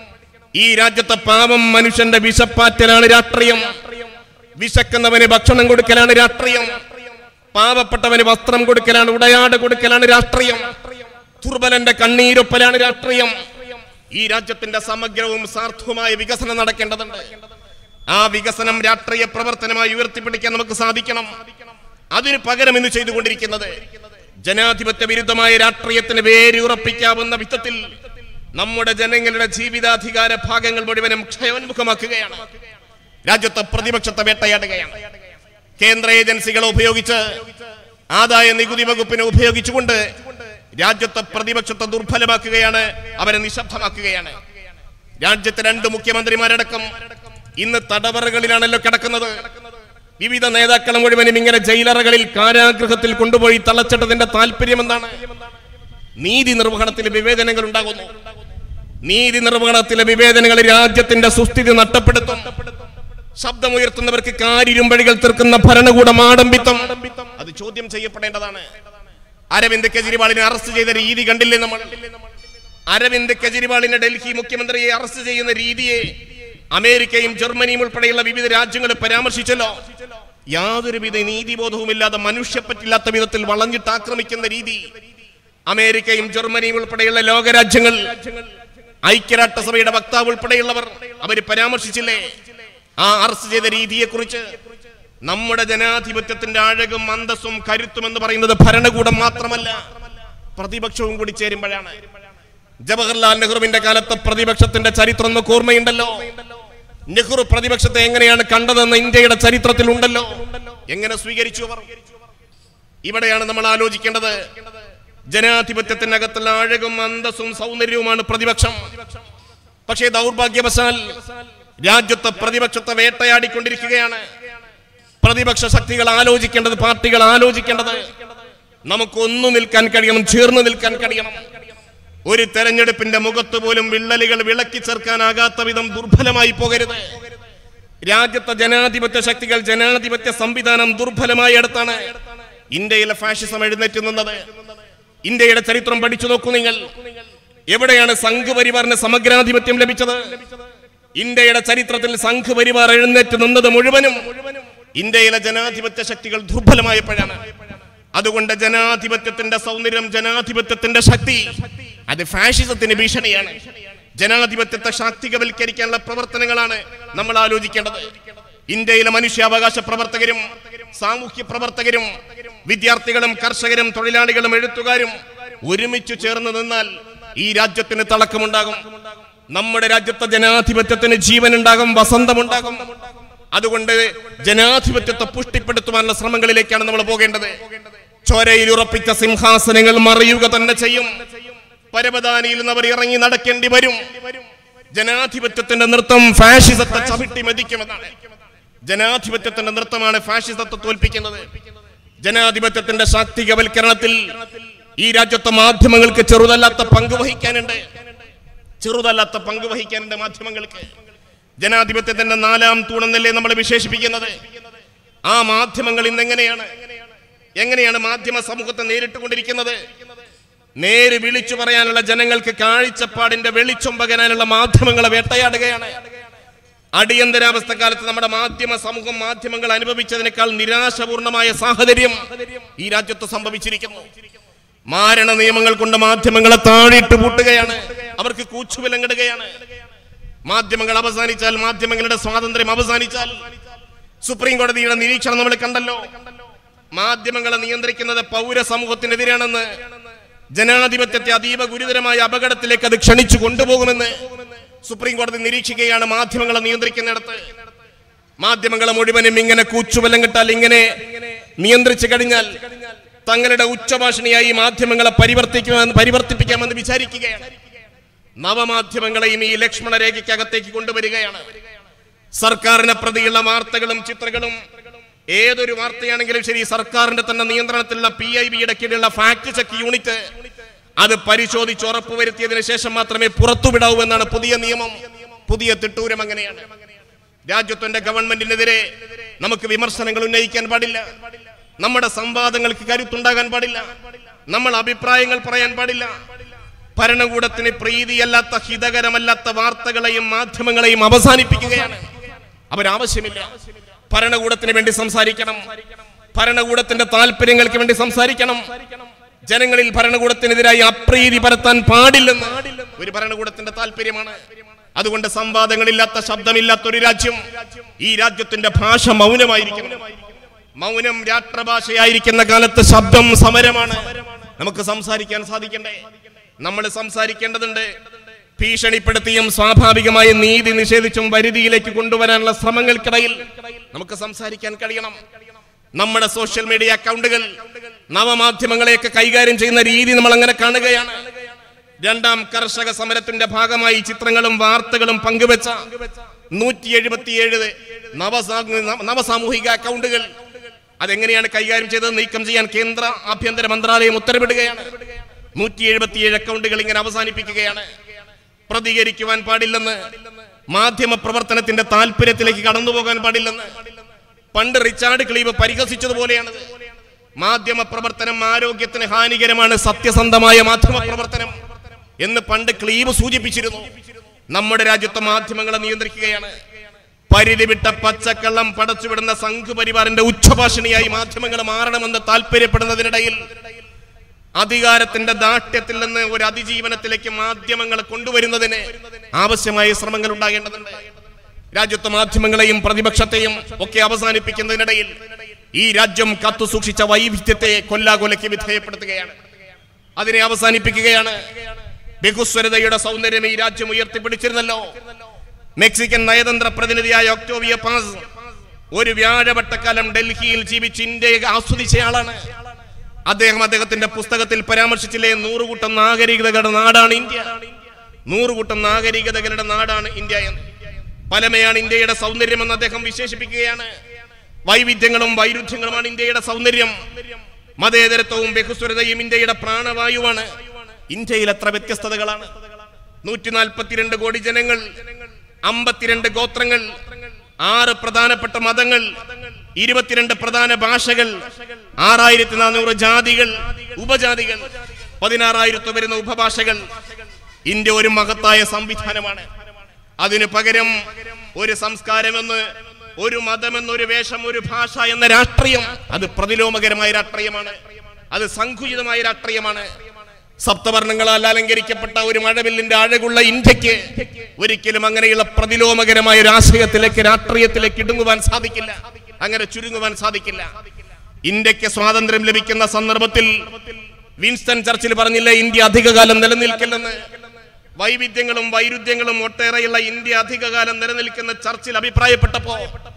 ഈ രാജ്യത്തെ പാപം മനുഷ്യന്റെ വിശപ്പാറ്റലാണ് രാഷ്ട്രീയം വിശക്കുന്നവന് ഭക്ഷണം കൊടുക്കലാണ് രാഷ്ട്രീയം പാവപ്പെട്ടവന് വസ്ത്രം കൊടുക്കലാണ് ഉടയാട് കൊടുക്കലാണ് രാഷ്ട്രീയം ദുർബലന്റെ കണ്ണീരൊപ്പലാണ് രാഷ്ട്രീയം ഈ രാജ്യത്തിന്റെ സമഗ്രവും സാർത്ഥവുമായ വികസനം നടക്കേണ്ടതുണ്ട് ആ വികസനം രാഷ്ട്രീയ പ്രവർത്തനമായി ഉയർത്തിപ്പിടിക്കാൻ നമുക്ക് സാധിക്കണം അതിന് പകരം ഇന്ന് ചെയ്തുകൊണ്ടിരിക്കുന്നത് ജനാധിപത്യ വിരുദ്ധമായ രാഷ്ട്രീയത്തിന് വേരുറപ്പിക്കാവുന്ന വിധത്തിൽ നമ്മുടെ ജനങ്ങളുടെ ജീവിതാധികാര ഭാഗങ്ങൾ മുഴുവനും ക്ഷയോന്മുഖമാക്കുകയാണ് രാജ്യത്തെ പ്രതിപക്ഷത്തെ വേട്ടയാടുകയാണ് കേന്ദ്ര ഏജൻസികളെ ഉപയോഗിച്ച് ആദായ നികുതി വകുപ്പിനെ ഉപയോഗിച്ചുകൊണ്ട് രാജ്യത്തെ പ്രതിപക്ഷത്തെ ദുർബലമാക്കുകയാണ് അവരെ നിശബ്ദമാക്കുകയാണ് രാജ്യത്തെ രണ്ട് മുഖ്യമന്ത്രിമാരടക്കം ഇന്ന് തടവറകളിലാണല്ലോ കിടക്കുന്നത് വിവിധ നേതാക്കളെ മുഴുവനും ഇങ്ങനെ ജയിലറകളിൽ കാരാഗൃഹത്തിൽ കൊണ്ടുപോയി തളച്ചിട്ടതിന്റെ താല്പര്യം എന്താണ് നീതി നിർവഹണത്തിൽ വിവേചനങ്ങൾ ഉണ്ടാകുന്നു നീതി നിർവഹണത്തിലെ വിവേചനങ്ങൾ രാജ്യത്തിന്റെ സുസ്ഥിതി നഷ്ടപ്പെടുത്തും ശബ്ദമുയർത്തുന്നവർക്ക് കാരിരുമ്പഴികൾ തീർക്കുന്ന ഭരണകൂടം ആഡംബിത്തം അത് ചോദ്യം ചെയ്യപ്പെടേണ്ടതാണ് അരവിന്ദ് കെജ്രിവാളിനെ അറസ്റ്റ് ചെയ്ത രീതി കണ്ടില്ലേ നമ്മൾ അരവിന്ദ് കെജ്രിവാളിനെ ഡൽഹി മുഖ്യമന്ത്രിയെ അറസ്റ്റ് ചെയ്യുന്ന രീതിയെ അമേരിക്കയും ജർമ്മനിയും ഉൾപ്പെടെയുള്ള വിവിധ രാജ്യങ്ങൾ പരാമർശിച്ചല്ലോ യാതൊരുവിധ നീതിബോധവുമില്ലാതെ മനുഷ്യപ്പറ്റില്ലാത്ത വിധത്തിൽ വളഞ്ഞിട്ട് ആക്രമിക്കുന്ന രീതി അമേരിക്കയും ജർമ്മനിയും ഉൾപ്പെടെയുള്ള ലോകരാജ്യങ്ങൾ ഐക്യരാഷ്ട്രസഭയുടെ വക്താവ് ഉൾപ്പെടെയുള്ളവർ അവര് പരാമർശിച്ചില്ലേ ആ അറസ്റ്റ് ചെയ്ത രീതിയെ കുറിച്ച് നമ്മുടെ ജനാധിപത്യത്തിന്റെ അഴകും അന്തസ്സും കരുത്തും എന്ന് പറയുന്നത് ഭരണകൂടം മാത്രമല്ല പ്രതിപക്ഷവും കൂടി ചേരുമ്പോഴാണ് ജവഹർലാൽ നെഹ്റുവിന്റെ കാലത്തെ പ്രതിപക്ഷത്തിന്റെ ചരിത്രം നമുക്ക് ഓർമ്മയുണ്ടല്ലോ നെഹ്റു പ്രതിപക്ഷത്തെ എങ്ങനെയാണ് കണ്ടതെന്ന് ഇന്ത്യയുടെ ചരിത്രത്തിൽ ഉണ്ടല്ലോ എങ്ങനെ സ്വീകരിച്ചു അവർ ഇവിടെയാണ് നമ്മൾ ആലോചിക്കേണ്ടത് ജനാധിപത്യത്തിനകത്തുള്ള അഴകും അന്തസ്സും സൗന്ദര്യവുമാണ് പ്രതിപക്ഷം പക്ഷേ ദൗർഭാഗ്യവശാൽ രാജ്യത്തെ പ്രതിപക്ഷത്തെ വേട്ടയാടിക്കൊണ്ടിരിക്കുകയാണ് പ്രതിപക്ഷ ശക്തികൾ ആലോചിക്കേണ്ടത് പാർട്ടികൾ ആലോചിക്കേണ്ടത് നമുക്കൊന്നു നിൽക്കാൻ കഴിയണം ചേർന്ന് നിൽക്കാൻ കഴിയണം ഒരു തെരഞ്ഞെടുപ്പിന്റെ മുഖത്ത് പോലും വിള്ളലുകൾ വിളക്കി ചേർക്കാനാകാത്ത വിധം ദുർബലമായി പോകരുത് രാജ്യത്തെ ജനാധിപത്യ ശക്തികൾ ജനാധിപത്യ സംവിധാനം ദുർബലമായ അടുത്താണ് ഇന്ത്യയിലെ ഫാഷിസം എഴുന്നേറ്റ് നിന്നത് ഇന്ത്യയുടെ ചരിത്രം പഠിച്ചു നോക്കൂ നിങ്ങൾ എവിടെയാണ് സംഘ് പരിവാറിന് സമഗ്രാധിപത്യം ലഭിച്ചത് ഇന്ത്യയുടെ ചരിത്രത്തിൽ സംഘ് പരിവാർ എഴുന്നേറ്റ് നിന്നത് മുഴുവനും ഇന്ത്യയിലെ ജനാധിപത്യ ശക്തികൾ ദുർബലമായപ്പോഴാണ് അതുകൊണ്ട് ജനാധിപത്യത്തിന്റെ സൗന്ദര്യം ജനാധിപത്യത്തിന്റെ ശക്തി അത് ഫാഷിസത്തിന് ഭീഷണിയാണ് ജനാധിപത്യത്തെ ശാക്തികവൽക്കരിക്കാനുള്ള പ്രവർത്തനങ്ങളാണ് നമ്മൾ ആലോചിക്കേണ്ടത് ഇന്ത്യയിലെ മനുഷ്യാവകാശ പ്രവർത്തകരും സാമൂഹ്യ പ്രവർത്തകരും വിദ്യാർത്ഥികളും കർഷകരും തൊഴിലാളികളും എഴുത്തുകാരും ഒരുമിച്ച് ചേർന്ന് നിന്നാൽ ഈ രാജ്യത്തിന് തിളക്കമുണ്ടാകും നമ്മുടെ രാജ്യത്തെ ജനാധിപത്യത്തിന് ജീവനുണ്ടാകും വസന്തമുണ്ടാകും അതുകൊണ്ട് ജനാധിപത്യത്തെ പുഷ്ടിപ്പെടുത്തുവാനുള്ള ശ്രമങ്ങളിലേക്കാണ് നമ്മൾ പോകേണ്ടത് ചോരയിൽ ഉറപ്പിച്ച സിംഹാസനങ്ങൾ മറിയുക തന്നെ ചെയ്യും പരവതാനിയിൽ നിന്ന് അവർ ഇറങ്ങി നടക്കേണ്ടി വരും ജനാധിപത്യത്തിന്റെ നൃത്തം ഫാഷിസത്തെ ചവിട്ടി മതിക്കുമെന്നാണ് ജനാധിപത്യത്തിന്റെ നൃത്തമാണ് ഫാഷിസത്തെ തോൽപ്പിക്കുന്നത് ജനാധിപത്യത്തിന്റെ ശാക്തികവൽക്കരണത്തിൽ ഈ രാജ്യത്തെ മാധ്യമങ്ങൾക്ക് ചെറുതല്ലാത്ത പങ്ക് വഹിക്കാനുണ്ട് ചെറുതല്ലാത്ത പങ്ക് വഹിക്കാനുണ്ട് മാധ്യമങ്ങൾക്ക് ജനാധിപത്യത്തിന്റെ നാലാം തൂണെന്നല്ലേ നമ്മൾ വിശേഷിപ്പിക്കുന്നത് ആ മാധ്യമങ്ങൾ ഇന്ന് എങ്ങനെയാണ് എങ്ങനെയാണ് മാധ്യമ സമൂഹത്തെ നേരിട്ടുകൊണ്ടിരിക്കുന്നത് നേര് വിളിച്ചു പറയാനുള്ള ജനങ്ങൾക്ക് കാഴ്ചപ്പാടിന്റെ വെളിച്ചം പകരാനുള്ള മാധ്യമങ്ങളെ വേട്ടയാടുകയാണ് അടിയന്തരാവസ്ഥ കാലത്ത് നമ്മുടെ മാധ്യമ സമൂഹം മാധ്യമങ്ങൾ അനുഭവിച്ചതിനേക്കാൾ നിരാശപൂർണമായ സാഹചര്യം ഈ രാജ്യത്ത് സംഭവിച്ചിരിക്കുന്നു മാരണ നിയമങ്ങൾ കൊണ്ട് മാധ്യമങ്ങളെ താഴിട്ട് പൂട്ടുകയാണ് അവർക്ക് കൂച്ചുവിലങ്ങിടുകയാണ് മാധ്യമങ്ങൾ അവസാനിച്ചാൽ മാധ്യമങ്ങളുടെ സ്വാതന്ത്ര്യം അവസാനിച്ചാൽ സുപ്രീം കോടതിയുടെ നിരീക്ഷണം നമ്മൾ കണ്ടല്ലോ മാധ്യമങ്ങളെ നിയന്ത്രിക്കുന്നത് പൗരസമൂഹത്തിനെതിരാണെന്ന് ജനാധിപത്യത്തെ അതീവ ഗുരുതരമായ അപകടത്തിലേക്ക് അത് ക്ഷണിച്ചു കൊണ്ടുപോകുമെന്ന് സുപ്രീം കോടതി നിരീക്ഷിക്കുകയാണ് മാധ്യമങ്ങളെ നിയന്ത്രിക്കുന്നിടത്ത് മാധ്യമങ്ങളെ മുഴുവനും ഇങ്ങനെ കൂച്ചുവല്ലം കിട്ടാൽ ഇങ്ങനെ നിയന്ത്രിച്ചു കഴിഞ്ഞാൽ തങ്ങളുടെ ഉച്ചഭാഷണിയായി മാധ്യമങ്ങളെ പരിവർത്തിക്കുമെന്ന് പരിവർത്തിപ്പിക്കാമെന്ന് വിചാരിക്കുകയാണ് നവമാധ്യമങ്ങളെയും ഈ ലക്ഷ്മണ രേഖയ്ക്കകത്തേക്ക് കൊണ്ടുവരികയാണ് സർക്കാരിനെ പ്രതിയുള്ള വാർത്തകളും ചിത്രങ്ങളും ഏതൊരു വാർത്തയാണെങ്കിലും ശരി സർക്കാരിന്റെ തന്നെ നിയന്ത്രണത്തിലുള്ള പി ഐ ബിയുടെ കീഴിലുള്ള ഫാക്ട് ചെക്ക് യൂണിറ്റ് അത് പരിശോധിച്ച് ഉറപ്പുവരുത്തിയതിനു ശേഷം മാത്രമേ പുറത്തുവിടാവൂ എന്നാണ് പുതിയ നിയമം പുതിയ തിട്ടൂരം അങ്ങനെയാണ് രാജ്യത്തിന്റെ ഗവൺമെന്റിനെതിരെ നമുക്ക് വിമർശനങ്ങൾ ഉന്നയിക്കാൻ പാടില്ല നമ്മുടെ സംവാദങ്ങൾക്ക് കരുത്തുണ്ടാകാൻ പാടില്ല നമ്മൾ അഭിപ്രായങ്ങൾ പറയാൻ പാടില്ല ഭരണകൂടത്തിന് പ്രീതിയല്ലാത്ത ഹിതകരമല്ലാത്ത വാർത്തകളെയും മാധ്യമങ്ങളെയും അവസാനിപ്പിക്കുകയാണ് അവരാവശ്യമില്ല ഭരണകൂടത്തിന് വേണ്ടി സംസാരിക്കണം ഭരണകൂടത്തിന്റെ താല്പര്യങ്ങൾക്ക് വേണ്ടി സംസാരിക്കണം ജനങ്ങളിൽ ഭരണകൂടത്തിനെതിരായി അപ്രീതി പരത്താൻ പാടില്ലെന്ന് ഒരു ഭരണകൂടത്തിന്റെ താല്പര്യമാണ് അതുകൊണ്ട് സംവാദങ്ങളില്ലാത്ത ശബ്ദമില്ലാത്ത ഒരു രാജ്യം ഈ രാജ്യത്തിന്റെ ഭാഷ മൗനമായിരിക്കണം മൗനം രാഷ്ട്രഭാഷയായിരിക്കുന്ന കാലത്ത് ശബ്ദം സമരമാണ് നമുക്ക് സംസാരിക്കാൻ സാധിക്കണ്ടേ നമ്മൾ സംസാരിക്കേണ്ടതുണ്ട് ഭീഷണിപ്പെടുത്തിയും സ്വാഭാവികമായ നീതി നിഷേധിച്ചും വരുതിയിലേക്ക് കൊണ്ടുവരാനുള്ള ശ്രമങ്ങൾക്കിടയിൽ നമുക്ക് സംസാരിക്കാൻ കഴിയണം നമ്മുടെ സോഷ്യൽ മീഡിയ അക്കൗണ്ടുകൾ നവമാധ്യമങ്ങളെയൊക്കെ കൈകാര്യം ചെയ്യുന്ന രീതി നമ്മൾ അങ്ങനെ കാണുകയാണ് രണ്ടാം കർഷക സമരത്തിന്റെ ഭാഗമായി ചിത്രങ്ങളും വാർത്തകളും പങ്കുവെച്ച നൂറ്റി എഴുപത്തിയേഴ് നവസാമൂഹിക അക്കൗണ്ടുകൾ അതെങ്ങനെയാണ് കൈകാര്യം ചെയ്തത് നീക്കം ചെയ്യാൻ കേന്ദ്ര ആഭ്യന്തര മന്ത്രാലയം ഉത്തരവിടുകയാണ് നൂറ്റി എഴുപത്തിയേഴ് അക്കൗണ്ടുകൾ ഇങ്ങനെ അവസാനിപ്പിക്കുകയാണ് പ്രതികരിക്കുവാൻ പാടില്ലെന്ന് മാധ്യമ പ്രവർത്തനത്തിന്റെ താല്പര്യത്തിലേക്ക് കടന്നു പോകാൻ പാടില്ലെന്ന് പണ്ട് റിച്ചാർഡ് ക്ലീവ് പരിഹസിച്ചതുപോലെയാണത് മാധ്യമ പ്രവർത്തനം ആരോഗ്യത്തിന് ഹാനികരമാണ് സത്യസന്ധമായ മാധ്യമ പ്രവർത്തനം എന്ന് പണ്ട് ക്ലീവ് സൂചിപ്പിച്ചിരുന്നു നമ്മുടെ രാജ്യത്തെ മാധ്യമങ്ങളെ നിയന്ത്രിക്കുകയാണ് പരിധി വിട്ട പച്ചക്കള്ളം പടച്ചുവിടുന്ന സംഘപരിവാറിന്റെ ഉച്ചഭാഷണിയായി മാധ്യമങ്ങൾ മാറണമെന്ന് താല്പര്യപ്പെടുന്നതിനിടയിൽ അധികാരത്തിന്റെ ദാഷ്ട്യത്തിൽ നിന്ന് ഒരു അതിജീവനത്തിലേക്ക് മാധ്യമങ്ങളെ കൊണ്ടുവരുന്നതിന് ആവശ്യമായ ശ്രമങ്ങൾ ഉണ്ടാകേണ്ടതുണ്ട് രാജ്യത്തെ മാധ്യമങ്ങളെയും പ്രതിപക്ഷത്തെയും ഒക്കെ അവസാനിപ്പിക്കുന്നതിനിടയിൽ ഈ രാജ്യം കാത്തു സൂക്ഷിച്ച വൈവിധ്യത്തെ കൊല്ലാകൊലയ്ക്ക് വിധേയപ്പെടുത്തുകയാണ് അതിനെ അവസാനിപ്പിക്കുകയാണ് ബഹുസ്വരതയുടെ സൗന്ദര്യം ഈ രാജ്യം ഉയർത്തിപ്പിടിച്ചിരുന്നല്ലോ മെക്സിക്കൻ നയതന്ത്ര പ്രതിനിധിയായ ഒക്ടോവിയ പാസ് ഒരു വ്യാഴവട്ടക്കാലം ഡൽഹിയിൽ ജീവിച്ച് ഇന്ത്യയെ ആസ്വദിച്ചയാളാണ് അദ്ദേഹം അദ്ദേഹത്തിന്റെ പുസ്തകത്തിൽ പരാമർശിച്ചില്ലേ നൂറുകൂട്ടം നാഗരികതകളുടെ നാടാണ് ഇന്ത്യ നൂറുകൂട്ടം നാഗരികതകളുടെ നാടാണ് ഇന്ത്യ എന്ന് പലമയാണ് ഇന്ത്യയുടെ സൗന്ദര്യമെന്ന് അദ്ദേഹം വിശേഷിപ്പിക്കുകയാണ് വൈവിധ്യങ്ങളും വൈരുദ്ധ്യങ്ങളുമാണ് ഇന്ത്യയുടെ സൗന്ദര്യം മതേതരത്വവും ബഹുസ്വരതയും ഇന്ത്യയുടെ പ്രാണവായുവാണ് ഇന്ത്യയിൽ എത്ര വ്യത്യസ്തതകളാണ് നൂറ്റി നാൽപ്പത്തിരണ്ട് കോടി ജനങ്ങൾ അമ്പത്തിരണ്ട് ഗോത്രങ്ങൾ ആറ് പ്രധാനപ്പെട്ട മതങ്ങൾ ഇരുപത്തിരണ്ട് പ്രധാന ഭാഷകൾ ആറായിരത്തി നാനൂറ് ജാതികൾ ഉപജാതികൾ പതിനാറായിരത്തി വരുന്ന ഉപഭാഷകൾ ഇന്ത്യ ഒരു മഹത്തായ സംവിധാനമാണ് അതിനു പകരം ഒരു സംസ്കാരമെന്ന് ഒരു മതമെന്ന് ഒരു വേഷം ഒരു ഭാഷ എന്ന രാഷ്ട്രീയം അത് പ്രതിലോമകരമായ രാഷ്ട്രീയമാണ് അത് സങ്കുചിതമായ രാഷ്ട്രീയമാണ് സപ്തവർണ്ണങ്ങളാൽ അലങ്കരിക്കപ്പെട്ട ഒരു മഴവില്ലിന്റെ അഴകുള്ള ഇന്ത്യക്ക് ഒരിക്കലും അങ്ങനെയുള്ള പ്രതിലോമകരമായ ഒരു ആശയത്തിലേക്ക് രാഷ്ട്രീയത്തിലേക്ക് ഇടുങ്ങുവാൻ സാധിക്കില്ല അങ്ങനെ ചുരുങ്ങുവാൻ സാധിക്കില്ല ഇന്ത്യക്ക് സ്വാതന്ത്ര്യം ലഭിക്കുന്ന സന്ദർഭത്തിൽ വിൻസ്റ്റൺ ചർച്ചിൽ പറഞ്ഞില്ലേ ഇന്ത്യ അധികകാലം നിലനിൽക്കില്ലെന്ന് വൈവിധ്യങ്ങളും വൈരുദ്ധ്യങ്ങളും ഒട്ടേറെയുള്ള ഇന്ത്യ അധികകാലം നിലനിൽക്കുന്ന ചർച്ചിൽ അഭിപ്രായപ്പെട്ടപ്പോ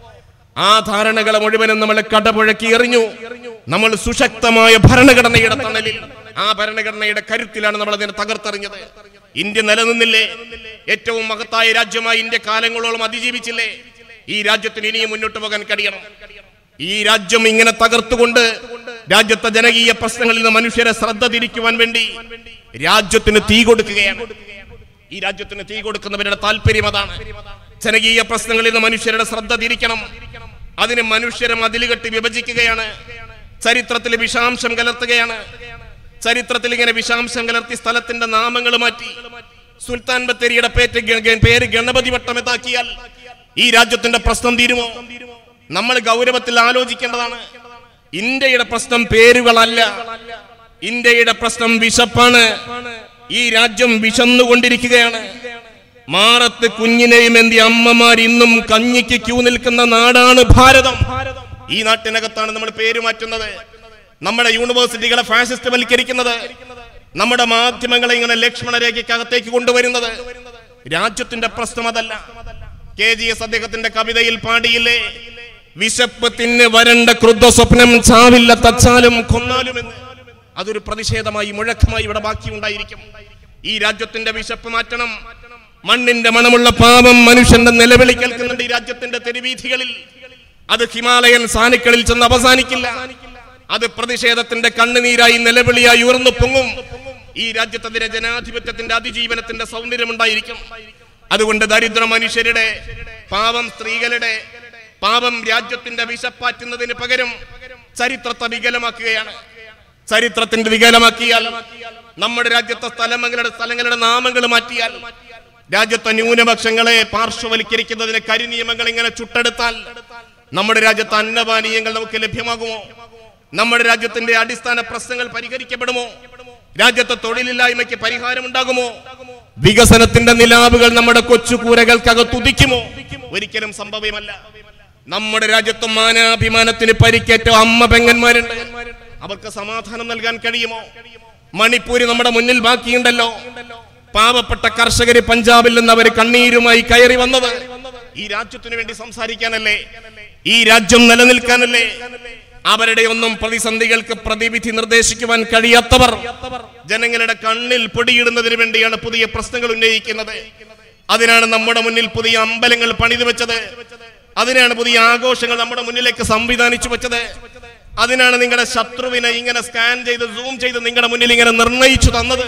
ആ ധാരണകളെ മുഴുവനും നമ്മൾ കടപുഴക്കി എറിഞ്ഞു നമ്മൾ സുശക്തമായ ഭരണഘടനയുടെ തണലിൽ ആ ഭരണഘടനയുടെ കരുത്തിലാണ് നമ്മൾ അതിനെ തകർത്തെറിഞ്ഞത് ഇന്ത്യ നിലനിന്നില്ലേ ഏറ്റവും മഹത്തായ രാജ്യമായി ഇന്ത്യ കാലങ്ങളോളം അതിജീവിച്ചില്ലേ ഈ രാജ്യത്തിന് ഇനിയും മുന്നോട്ട് പോകാൻ കഴിയണം ഈ രാജ്യം ഇങ്ങനെ തകർത്തുകൊണ്ട് രാജ്യത്തെ ജനകീയ പ്രശ്നങ്ങളിൽ നിന്ന് മനുഷ്യരെ ശ്രദ്ധ തിരിക്കുവാൻ വേണ്ടി രാജ്യത്തിന് തീ കൊടുക്കുകയാണ് ഈ രാജ്യത്തിന് തീ കൊടുക്കുന്നവരുടെ താല്പര്യം അതാണ് ജനകീയ പ്രശ്നങ്ങളിൽ നിന്ന് മനുഷ്യരുടെ ശ്രദ്ധ തിരിക്കണം അതിന് മനുഷ്യരെ മതിലുകെട്ടി വിഭജിക്കുകയാണ് ചരിത്രത്തിൽ വിഷാംശം കലർത്തുകയാണ് ചരിത്രത്തിൽ ഇങ്ങനെ വിഷാംശം കലർത്തി സ്ഥലത്തിന്റെ നാമങ്ങൾ മാറ്റി സുൽത്താൻ ബത്തേരിയുടെ പേറ്റ് ഗ- ഗ- പേര് ഗണപതി വട്ടമെത്താക്കിയാൽ ഈ രാജ്യത്തിന്റെ പ്രശ്നം തീരുമോ നമ്മൾ ഗൗരവത്തിൽ ആലോചിക്കേണ്ടതാണ് ഇന്ത്യയുടെ പ്രശ്നം പേരുകളല്ല ഇന്ത്യയുടെ പ്രശ്നം വിശപ്പാണ് ഈ രാജ്യം വിശന്നുകൊണ്ടിരിക്കുകയാണ് മാറത്ത് കുഞ്ഞിനെയും എന്തി അമ്മമാർ ഇന്നും കഞ്ഞിക്ക് ക്യൂ നിൽക്കുന്ന നാടാണ് ഭാരതം ഈ നാട്ടിനകത്താണ് നമ്മൾ പേര് മാറ്റുന്നത് നമ്മുടെ യൂണിവേഴ്സിറ്റികളെ ഫാസിസ്റ്റ് വൽക്കരിക്കുന്നത് നമ്മുടെ മാധ്യമങ്ങളെ ഇങ്ങനെ ലക്ഷ്മണ രേഖയ്ക്കകത്തേക്ക് കൊണ്ടുവരുന്നത് രാജ്യത്തിന്റെ പ്രശ്നം അതല്ല കെ ജി എസ് അദ്ദേഹത്തിന്റെ കവിതയിൽ പാടിയില്ലേ വിശപ്പ് തിന്ന് വരണ്ട ക്രുദ്ധ സ്വപ്നം ചാവില്ല തച്ചാലും കൊന്നാലുമെന്ന് അതൊരു പ്രതിഷേധമായി മുഴക്കമായി ഇവിടെ ബാക്കിയുണ്ടായിരിക്കും ഈ രാജ്യത്തിന്റെ വിശപ്പ് മാറ്റണം മണ്ണിന്റെ മണമുള്ള പാപം മനുഷ്യന്റെ നിലവിളി കേൾക്കുന്നുണ്ട് ഈ രാജ്യത്തിന്റെ തെരുവീഥികളിൽ അത് ഹിമാലയൻ സാനുക്കളിൽ ചെന്ന് അവസാനിക്കില്ല അത് പ്രതിഷേധത്തിന്റെ കണ്ണുനീരായി നിലവിളിയായി ഉയർന്നു പൊങ്ങും ഈ രാജ്യത്തെതിരെ ജനാധിപത്യത്തിന്റെ അതിജീവനത്തിന്റെ സൗന്ദര്യം ഉണ്ടായിരിക്കും അതുകൊണ്ട് ദരിദ്ര മനുഷ്യരുടെ പാവം സ്ത്രീകളുടെ പാവം രാജ്യത്തിന്റെ വിശപ്പാറ്റുന്നതിന് പകരം ചരിത്രത്തെ വികലമാക്കുകയാണ് ചരിത്രത്തിന്റെ വികലമാക്കിയാൽ നമ്മുടെ രാജ്യത്തെ സ്ഥലങ്ങളുടെ സ്ഥലങ്ങളുടെ നാമങ്ങൾ മാറ്റിയാൽ രാജ്യത്തെ ന്യൂനപക്ഷങ്ങളെ പാർശ്വവൽക്കരിക്കുന്നതിന് കരിനിയമങ്ങൾ ഇങ്ങനെ ചുട്ടെടുത്താൽ നമ്മുടെ രാജ്യത്തെ അന്നപാനീയങ്ങൾ നമുക്ക് ലഭ്യമാകുമോ നമ്മുടെ രാജ്യത്തിന്റെ അടിസ്ഥാന പ്രശ്നങ്ങൾ പരിഹരിക്കപ്പെടുമോ രാജ്യത്തെ തൊഴിലില്ലായ്മയ്ക്ക് പരിഹാരമുണ്ടാകുമോ വികസനത്തിന്റെ നിലാവുകൾ നമ്മുടെ കൊച്ചു കൂരകൾക്കകത്ത് ഉദിക്കുമോ ഒരിക്കലും സംഭവ്യമല്ല നമ്മുടെ രാജ്യത്ത് മാനാഭിമാനത്തിന് പരിക്കേറ്റ അമ്മ പെങ്ങന്മാരുണ്ട് അവർക്ക് സമാധാനം നൽകാൻ കഴിയുമോ മണിപ്പൂര് നമ്മുടെ മുന്നിൽ ബാക്കിയുണ്ടല്ലോ പാവപ്പെട്ട കർഷകര് പഞ്ചാബിൽ നിന്ന് അവർ കണ്ണീരുമായി കയറി വന്നത് ഈ രാജ്യത്തിനു വേണ്ടി സംസാരിക്കാനല്ലേ ഈ രാജ്യം നിലനിൽക്കാനല്ലേ അവരുടെ ഒന്നും പ്രതിസന്ധികൾക്ക് പ്രതിവിധി നിർദ്ദേശിക്കുവാൻ കഴിയാത്തവർ ജനങ്ങളുടെ കണ്ണിൽ പൊടിയിടുന്നതിന് വേണ്ടിയാണ് പുതിയ പ്രശ്നങ്ങൾ ഉന്നയിക്കുന്നത് അതിനാണ് നമ്മുടെ മുന്നിൽ പുതിയ അമ്പലങ്ങൾ പണിതു വെച്ചത് അതിനാണ് പുതിയ ആഘോഷങ്ങൾ നമ്മുടെ മുന്നിലേക്ക് സംവിധാനിച്ചു വെച്ചത് അതിനാണ് നിങ്ങളുടെ ശത്രുവിനെ ഇങ്ങനെ സ്കാൻ ചെയ്ത് സൂം ചെയ്ത് നിങ്ങളുടെ മുന്നിൽ ഇങ്ങനെ നിർണയിച്ചു തന്നത്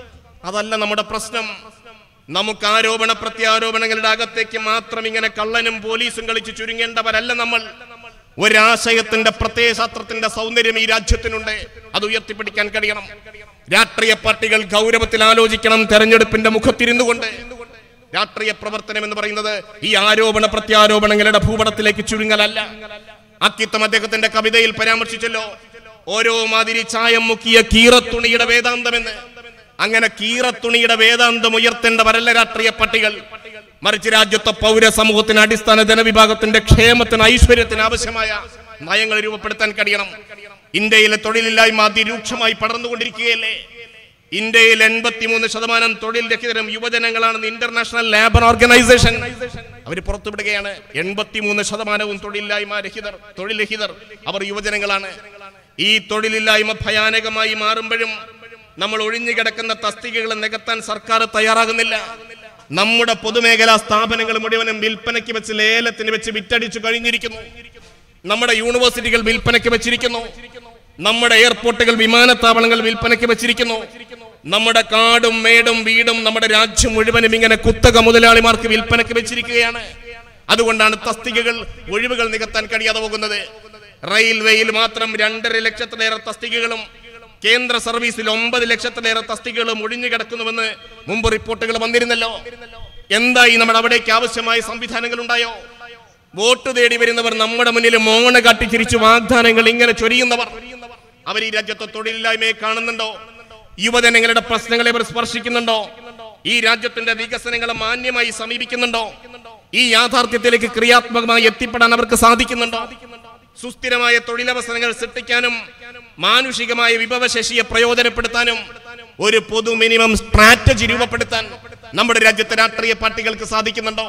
അതല്ല നമ്മുടെ പ്രശ്നം നമുക്ക് ആരോപണ പ്രത്യാരോപണങ്ങളുടെ അകത്തേക്ക് മാത്രം ഇങ്ങനെ കള്ളനും പോലീസും കളിച്ച് ചുരുങ്ങേണ്ടവരല്ല നമ്മൾ ഒരാശയത്തിന്റെ പ്രത്യയശാസ്ത്രത്തിന്റെ സൗന്ദര്യം ഈ രാജ്യത്തിനുണ്ട് അത് ഉയർത്തിപ്പിടിക്കാൻ കഴിയണം രാഷ്ട്രീയ പാർട്ടികൾ ഗൗരവത്തിൽ ആലോചിക്കണം തെരഞ്ഞെടുപ്പിന്റെ മുഖത്തിരുന്നു കൊണ്ട് രാഷ്ട്രീയ പ്രവർത്തനം എന്ന് പറയുന്നത് ഈ ആരോപണ പ്രത്യാരോപണങ്ങളുടെ ഭൂപടത്തിലേക്ക് ചുരുങ്ങലല്ല അക്കിത്തം അദ്ദേഹത്തിന്റെ കവിതയിൽ പരാമർശിച്ചല്ലോ ഓരോ മാതിരി ചായം മുക്കിയ കീറത്തുണിയുടെ വേദാന്തമെന്ന് അങ്ങനെ കീറത്തുണിയുടെ വേദാന്തം ഉയർത്തേണ്ടവരല്ല രാഷ്ട്രീയ പട്ടികൾ മറിച്ച് രാജ്യത്തെ പൗര സമൂഹത്തിന് അടിസ്ഥാന ജനവിഭാഗത്തിന്റെ ക്ഷേമത്തിന് ഐശ്വര്യത്തിന് ആവശ്യമായ നയങ്ങൾ രൂപപ്പെടുത്താൻ കഴിയണം ഇന്ത്യയിലെ തൊഴിലില്ലായ്മ അതിരൂക്ഷമായി പടർന്നുകൊണ്ടിരിക്കുകയല്ലേ ഇന്ത്യയിൽ എൺപത്തിമൂന്ന് ശതമാനം തൊഴിൽ രഹിതരും യുവജനങ്ങളാണെന്ന് ഇന്റർനാഷണൽ ലേബർ ഓർഗനൈസേഷൻ അവർ പുറത്തുവിടുകയാണ് എൺപത്തിമൂന്ന് ശതമാനവും തൊഴിലില്ലായ്മ രഹിതർ തൊഴിൽ രഹിതർ അവർ യുവജനങ്ങളാണ് ഈ തൊഴിലില്ലായ്മ ഭയാനകമായി മാറുമ്പോഴും നമ്മൾ ഒഴിഞ്ഞു കിടക്കുന്ന തസ്തികകൾ നികത്താൻ സർക്കാർ തയ്യാറാകുന്നില്ല നമ്മുടെ പൊതുമേഖലാ സ്ഥാപനങ്ങൾ മുഴുവനും വിൽപ്പനയ്ക്ക് വെച്ച് ലേലത്തിന് വെച്ച് വിറ്റടിച്ചു കഴിഞ്ഞിരിക്കുന്നു നമ്മുടെ യൂണിവേഴ്സിറ്റികൾ വിൽപ്പനയ്ക്ക് വെച്ചിരിക്കുന്നു നമ്മുടെ എയർപോർട്ടുകൾ വിമാനത്താവളങ്ങൾ വിൽപ്പനയ്ക്ക് വെച്ചിരിക്കുന്നു നമ്മുടെ കാടും മേടും വീടും നമ്മുടെ രാജ്യം മുഴുവനും ഇങ്ങനെ കുത്തക മുതലാളിമാർക്ക് വിൽപ്പനയ്ക്ക് വെച്ചിരിക്കുകയാണ് അതുകൊണ്ടാണ് തസ്തികകൾ ഒഴിവുകൾ നികത്താൻ കഴിയാതെ പോകുന്നത് റെയിൽവേയിൽ മാത്രം രണ്ടര ലക്ഷത്തിലേറെ തസ്തികകളും കേന്ദ്ര സർവീസിൽ ഒമ്പത് ലക്ഷത്തിലേറെ തസ്തികകളും ഒഴിഞ്ഞു കിടക്കുന്നുവെന്ന് മുമ്പ് റിപ്പോർട്ടുകൾ വന്നിരുന്നല്ലോ എന്തായി നമ്മുടെ അവിടേക്ക് ആവശ്യമായ സംവിധാനങ്ങൾ ഉണ്ടായോ വോട്ട് തേടി വരുന്നവർ നമ്മുടെ മുന്നിൽ മോണ കാട്ടി ചിരിച്ചു വാഗ്ദാനങ്ങൾ ഇങ്ങനെ ചൊരിയുന്നവർ അവർ ഈ രാജ്യത്തെ തൊഴിലില്ലായ്മയെ കാണുന്നുണ്ടോ യുവജനങ്ങളുടെ പ്രശ്നങ്ങളെ അവർ സ്പർശിക്കുന്നുണ്ടോ ഈ രാജ്യത്തിന്റെ വികസനങ്ങളെ മാന്യമായി സമീപിക്കുന്നുണ്ടോ ഈ യാഥാർത്ഥ്യത്തിലേക്ക് ക്രിയാത്മകമായി എത്തിപ്പെടാൻ അവർക്ക് സാധിക്കുന്നുണ്ടോ സുസ്ഥിരമായ തൊഴിലവസരങ്ങൾ സൃഷ്ടിക്കാനും മാനുഷികമായ വിഭവശേഷിയെ പ്രയോജനപ്പെടുത്താനും ഒരു പൊതു മിനിമം സ്ട്രാറ്റജി രൂപപ്പെടുത്താൻ നമ്മുടെ രാജ്യത്തെ രാഷ്ട്രീയ പാർട്ടികൾക്ക് സാധിക്കുന്നുണ്ടോ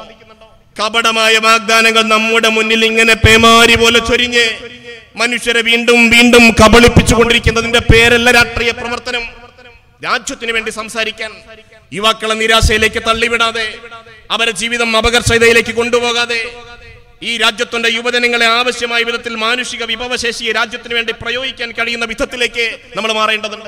കപടമായ വാഗ്ദാനങ്ങൾ നമ്മുടെ മുന്നിൽ ഇങ്ങനെ പേമാരി പോലെ ചൊരിഞ്ഞ് മനുഷ്യരെ വീണ്ടും വീണ്ടും കബളിപ്പിച്ചുകൊണ്ടിരിക്കുന്നതിന്റെ പേരല്ല രാഷ്ട്രീയ പ്രവർത്തനം രാജ്യത്തിന് വേണ്ടി സംസാരിക്കാൻ യുവാക്കളെ നിരാശയിലേക്ക് തള്ളിവിടാതെ അവരെ ജീവിതം അപകർഷതയിലേക്ക് കൊണ്ടുപോകാതെ ഈ രാജ്യത്തിന്റെ യുവജനങ്ങളെ ആവശ്യമായ വിധത്തിൽ മാനുഷിക വിഭവശേഷിയെ രാജ്യത്തിന് വേണ്ടി പ്രയോഗിക്കാൻ കഴിയുന്ന വിധത്തിലേക്ക് നമ്മൾ മാറേണ്ടതുണ്ട്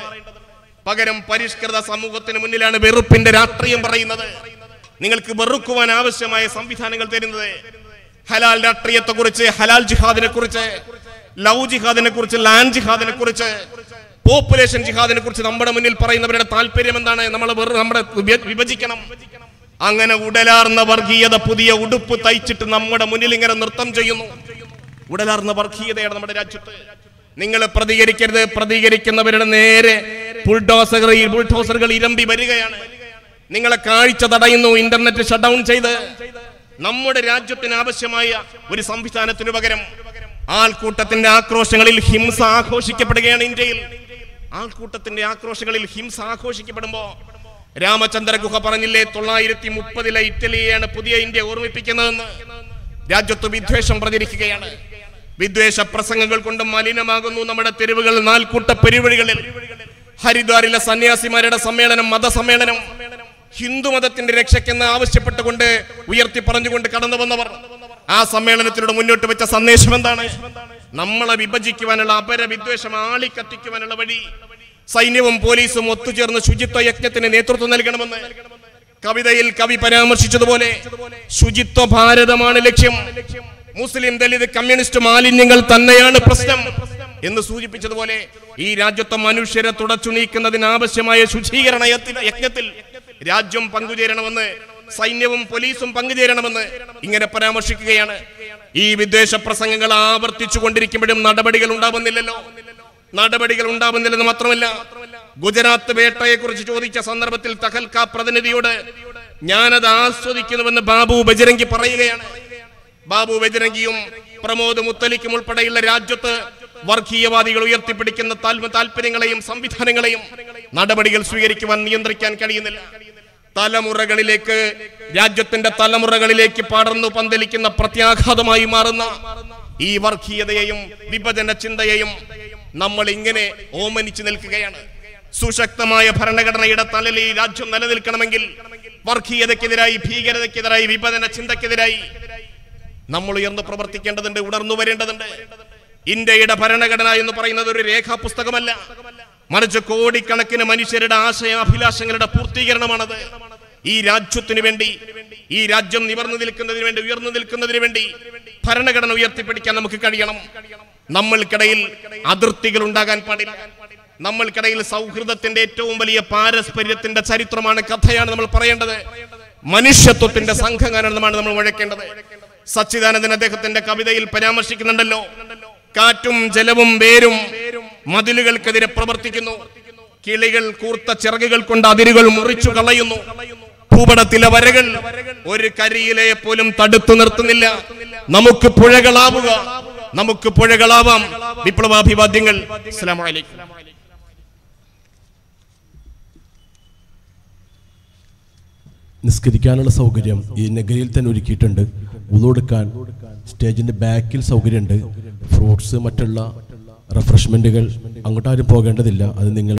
പകരം പരിഷ്കൃത സമൂഹത്തിന് മുന്നിലാണ് വെറുപ്പിന്റെ രാഷ്ട്രീയം പറയുന്നത് നിങ്ങൾക്ക് വെറുക്കുവാൻ ആവശ്യമായ സംവിധാനങ്ങൾ തരുന്നത് ഹലാൽ രാഷ്ട്രീയത്തെ കുറിച്ച് ഹലാൽ ജിഹാദിനെ കുറിച്ച് ലവ് ജിഹാദിനെ കുറിച്ച് ലാൻഡ് ജിഹാദിനെ കുറിച്ച് പോപ്പുലേഷൻ ജിഹാദിനെ കുറിച്ച് നമ്മുടെ മുന്നിൽ പറയുന്നവരുടെ താല്പര്യം എന്താണ് നമ്മൾ വെറു- നമ്മുടെ വിഭ- വിഭജിക്കണം അങ്ങനെ ഉടലാർന്ന വർഗീയത പുതിയ ഉടുപ്പ് തയ്ച്ചിട്ട് നമ്മുടെ മുന്നിൽ ഇങ്ങനെ നൃത്തം ചെയ്യുന്നു ഉടലാർന്ന വർഗീയതയാണ് നമ്മുടെ രാജ്യത്ത് നിങ്ങൾ പ്രതികരിക്കരുത് പ്രതികരിക്കുന്നവരുടെ നേരെ ബുൾഡോസറുകൾ ബുൾഡോസറുകൾ ഇരമ്പി വരികയാണ് നിങ്ങളെ കാഴ്ച തടയുന്നു ഇന്റർനെറ്റ് ഷട്ട് ഡൗൺ ചെയ്ത് നമ്മുടെ രാജ്യത്തിന് ആവശ്യമായ ഒരു സംവിധാനത്തിനു പകരം ആൾക്കൂട്ടത്തിന്റെ ആക്രോശങ്ങളിൽ ഹിംസ ആഘോഷിക്കപ്പെടുകയാണ് ഇന്ത്യയിൽ ആൾക്കൂട്ടത്തിന്റെ ആക്രോശങ്ങളിൽ ഹിംസ ആഘോഷിക്കപ്പെടുമ്പോ രാമചന്ദ്ര ഗുഹ പറഞ്ഞില്ലേ തൊള്ളായിരത്തി മുപ്പതിലെ ഇറ്റലിയെയാണ് പുതിയ ഇന്ത്യ ഓർമ്മിപ്പിക്കുന്നതെന്ന് രാജ്യത്ത് വിദ്വേഷം പ്രചരിക്കുകയാണ് വിദ്വേഷ പ്രസംഗങ്ങൾ കൊണ്ട് മലിനമാകുന്നു നമ്മുടെ തെരുവുകൾ നാൽക്കൂട്ട പെരുവഴികളിൽ ഹരിദ്വാറിലെ സന്യാസിമാരുടെ സമ്മേളനം മതസമ്മേളനം ഹിന്ദു മതത്തിന്റെ രക്ഷയ്ക്കെന്ന് ആവശ്യപ്പെട്ടുകൊണ്ട് ഉയർത്തി പറഞ്ഞുകൊണ്ട് കടന്നു വന്നവർ ആ സമ്മേളനത്തിലൂടെ മുന്നോട്ട് വെച്ച സന്ദേശം എന്താണ് നമ്മളെ വിഭജിക്കുവാനുള്ള അപര വിദ്വേഷം ആളിക്കത്തിക്കുവാനുള്ള വഴി സൈന്യവും പോലീസും ഒത്തുചേർന്ന് ശുചിത്വ യജ്ഞത്തിന് നേതൃത്വം നൽകണമെന്ന് കവിതയിൽ കവി പരാമർശിച്ചതുപോലെ ശുചിത്വ ഭാരതമാണ് ലക്ഷ്യം മുസ്ലിം ദലിത് കമ്മ്യൂണിസ്റ്റ് മാലിന്യങ്ങൾ തന്നെയാണ് പ്രശ്നം എന്ന് സൂചിപ്പിച്ചതുപോലെ ഈ രാജ്യത്തെ മനുഷ്യരെ തുടച്ചു നീക്കുന്നതിന് ആവശ്യമായ ശുചീകരണ യത്ന- യജ്ഞത്തിൽ രാജ്യം പങ്കുചേരണമെന്ന് സൈന്യവും പോലീസും പങ്കുചേരണമെന്ന് ഇങ്ങനെ പരാമർശിക്കുകയാണ് ഈ വിദ്വേഷ പ്രസംഗങ്ങൾ ആവർത്തിച്ചു കൊണ്ടിരിക്കുമ്പോഴും നടപടികൾ ഉണ്ടാവുന്നില്ലല്ലോ നടപടികൾ ഉണ്ടാവുന്നില്ലെന്ന് മാത്രമല്ല ഗുജറാത്ത് വേട്ടയെ കുറിച്ച് ചോദിച്ച സന്ദർഭത്തിൽ തഹൽക്ക പ്രതിനിധിയോട് ഞാനത് ആസ്വദിക്കുന്നുവെന്ന് ബാബു ബജരംഗി പറയുകയാണ് ബാബു ബജരംഗിയും പ്രമോദ് മുത്തലിക്കും ഉൾപ്പെടെയുള്ള രാജ്യത്ത് വർഗീയവാദികൾ ഉയർത്തിപ്പിടിക്കുന്ന താൽമ താല്പര്യങ്ങളെയും സംവിധാനങ്ങളെയും നടപടികൾ സ്വീകരിക്കുവാൻ നിയന്ത്രിക്കാൻ കഴിയുന്നില്ല തലമുറകളിലേക്ക് രാജ്യത്തിന്റെ തലമുറകളിലേക്ക് പടർന്നു പന്തലിക്കുന്ന പ്രത്യാഘാതമായി മാറുന്ന ഈ വർഗീയതയെയും വിഭജന ചിന്തയെയും നമ്മൾ ഇങ്ങനെ ഓമനിച്ചു നിൽക്കുകയാണ് സുശക്തമായ ഭരണഘടനയുടെ തലയിൽ ഈ രാജ്യം നിലനിൽക്കണമെങ്കിൽ വർഗീയതയ്ക്കെതിരായി ഭീകരതയ്ക്കെതിരായി വിഭജന ചിന്തയ്ക്കെതിരായി നമ്മൾ ഉയർന്ന് പ്രവർത്തിക്കേണ്ടതുണ്ട് ഉണർന്നു വരേണ്ടതുണ്ട് ഇന്ത്യയുടെ ഭരണഘടന എന്ന് പറയുന്നത് ഒരു രേഖാ പുസ്തകമല്ല മറിച്ച് കോടിക്കണക്കിന് മനുഷ്യരുടെ ആശയാഭിലാഷങ്ങളുടെ പൂർത്തീകരണമാണത് ഈ രാജ്യത്തിന് വേണ്ടി ഈ രാജ്യം നിവർന്നു നിൽക്കുന്നതിന് വേണ്ടി ഉയർന്നു നിൽക്കുന്നതിന് വേണ്ടി ഭരണഘടന ഉയർത്തിപ്പിടിക്കാൻ നമുക്ക് കഴിയണം നമ്മൾക്കിടയിൽ അതിർത്തികൾ ഉണ്ടാകാൻ പാടില്ല നമ്മൾക്കിടയിൽ സൗഹൃദത്തിന്റെ ഏറ്റവും വലിയ പാരസ്പര്യത്തിന്റെ ചരിത്രമാണ് കഥയാണ് നമ്മൾ പറയേണ്ടത് മനുഷ്യത്വത്തിന്റെ സംഘഗാനമാണ് നമ്മൾ മുഴക്കേണ്ടത് സച്ചിദാനന്ദൻ അദ്ദേഹത്തിന്റെ കവിതയിൽ പരാമർശിക്കുന്നുണ്ടല്ലോ കാറ്റും ജലവും വേരും മതിലുകൾക്കെതിരെ പ്രവർത്തിക്കുന്നു കിളികൾ കൂർത്ത ചിറകുകൾ കൊണ്ട് അതിരുകൾ മുറിച്ചു കളയുന്നു ഭൂപടത്തിലെ വരകൾ ഒരു കരിയിലെ പോലും തടുത്തു നിർത്തുന്നില്ല നമുക്ക് പുഴകളാവുക നമുക്ക് പുഴകളാവാം വിപ്ലവാഭിവാദ്യങ്ങൾ അസ്സലാമു അലൈക്കും
നിസ്കരിക്കാനുള്ള സൗകര്യം ഈ നഗരിയിൽ തന്നെ ഒരുക്കിയിട്ടുണ്ട് ഉളെടുക്കാൻ സ്റ്റേജിന്റെ ബാക്കിൽ സൗകര്യമുണ്ട് ഫ്രൂട്ട്സ് മറ്റുള്ള റിഫ്രഷ്മെന്റുകൾ അങ്ങോട്ടാരും പോകേണ്ടതില്ല അത് നിങ്ങൾ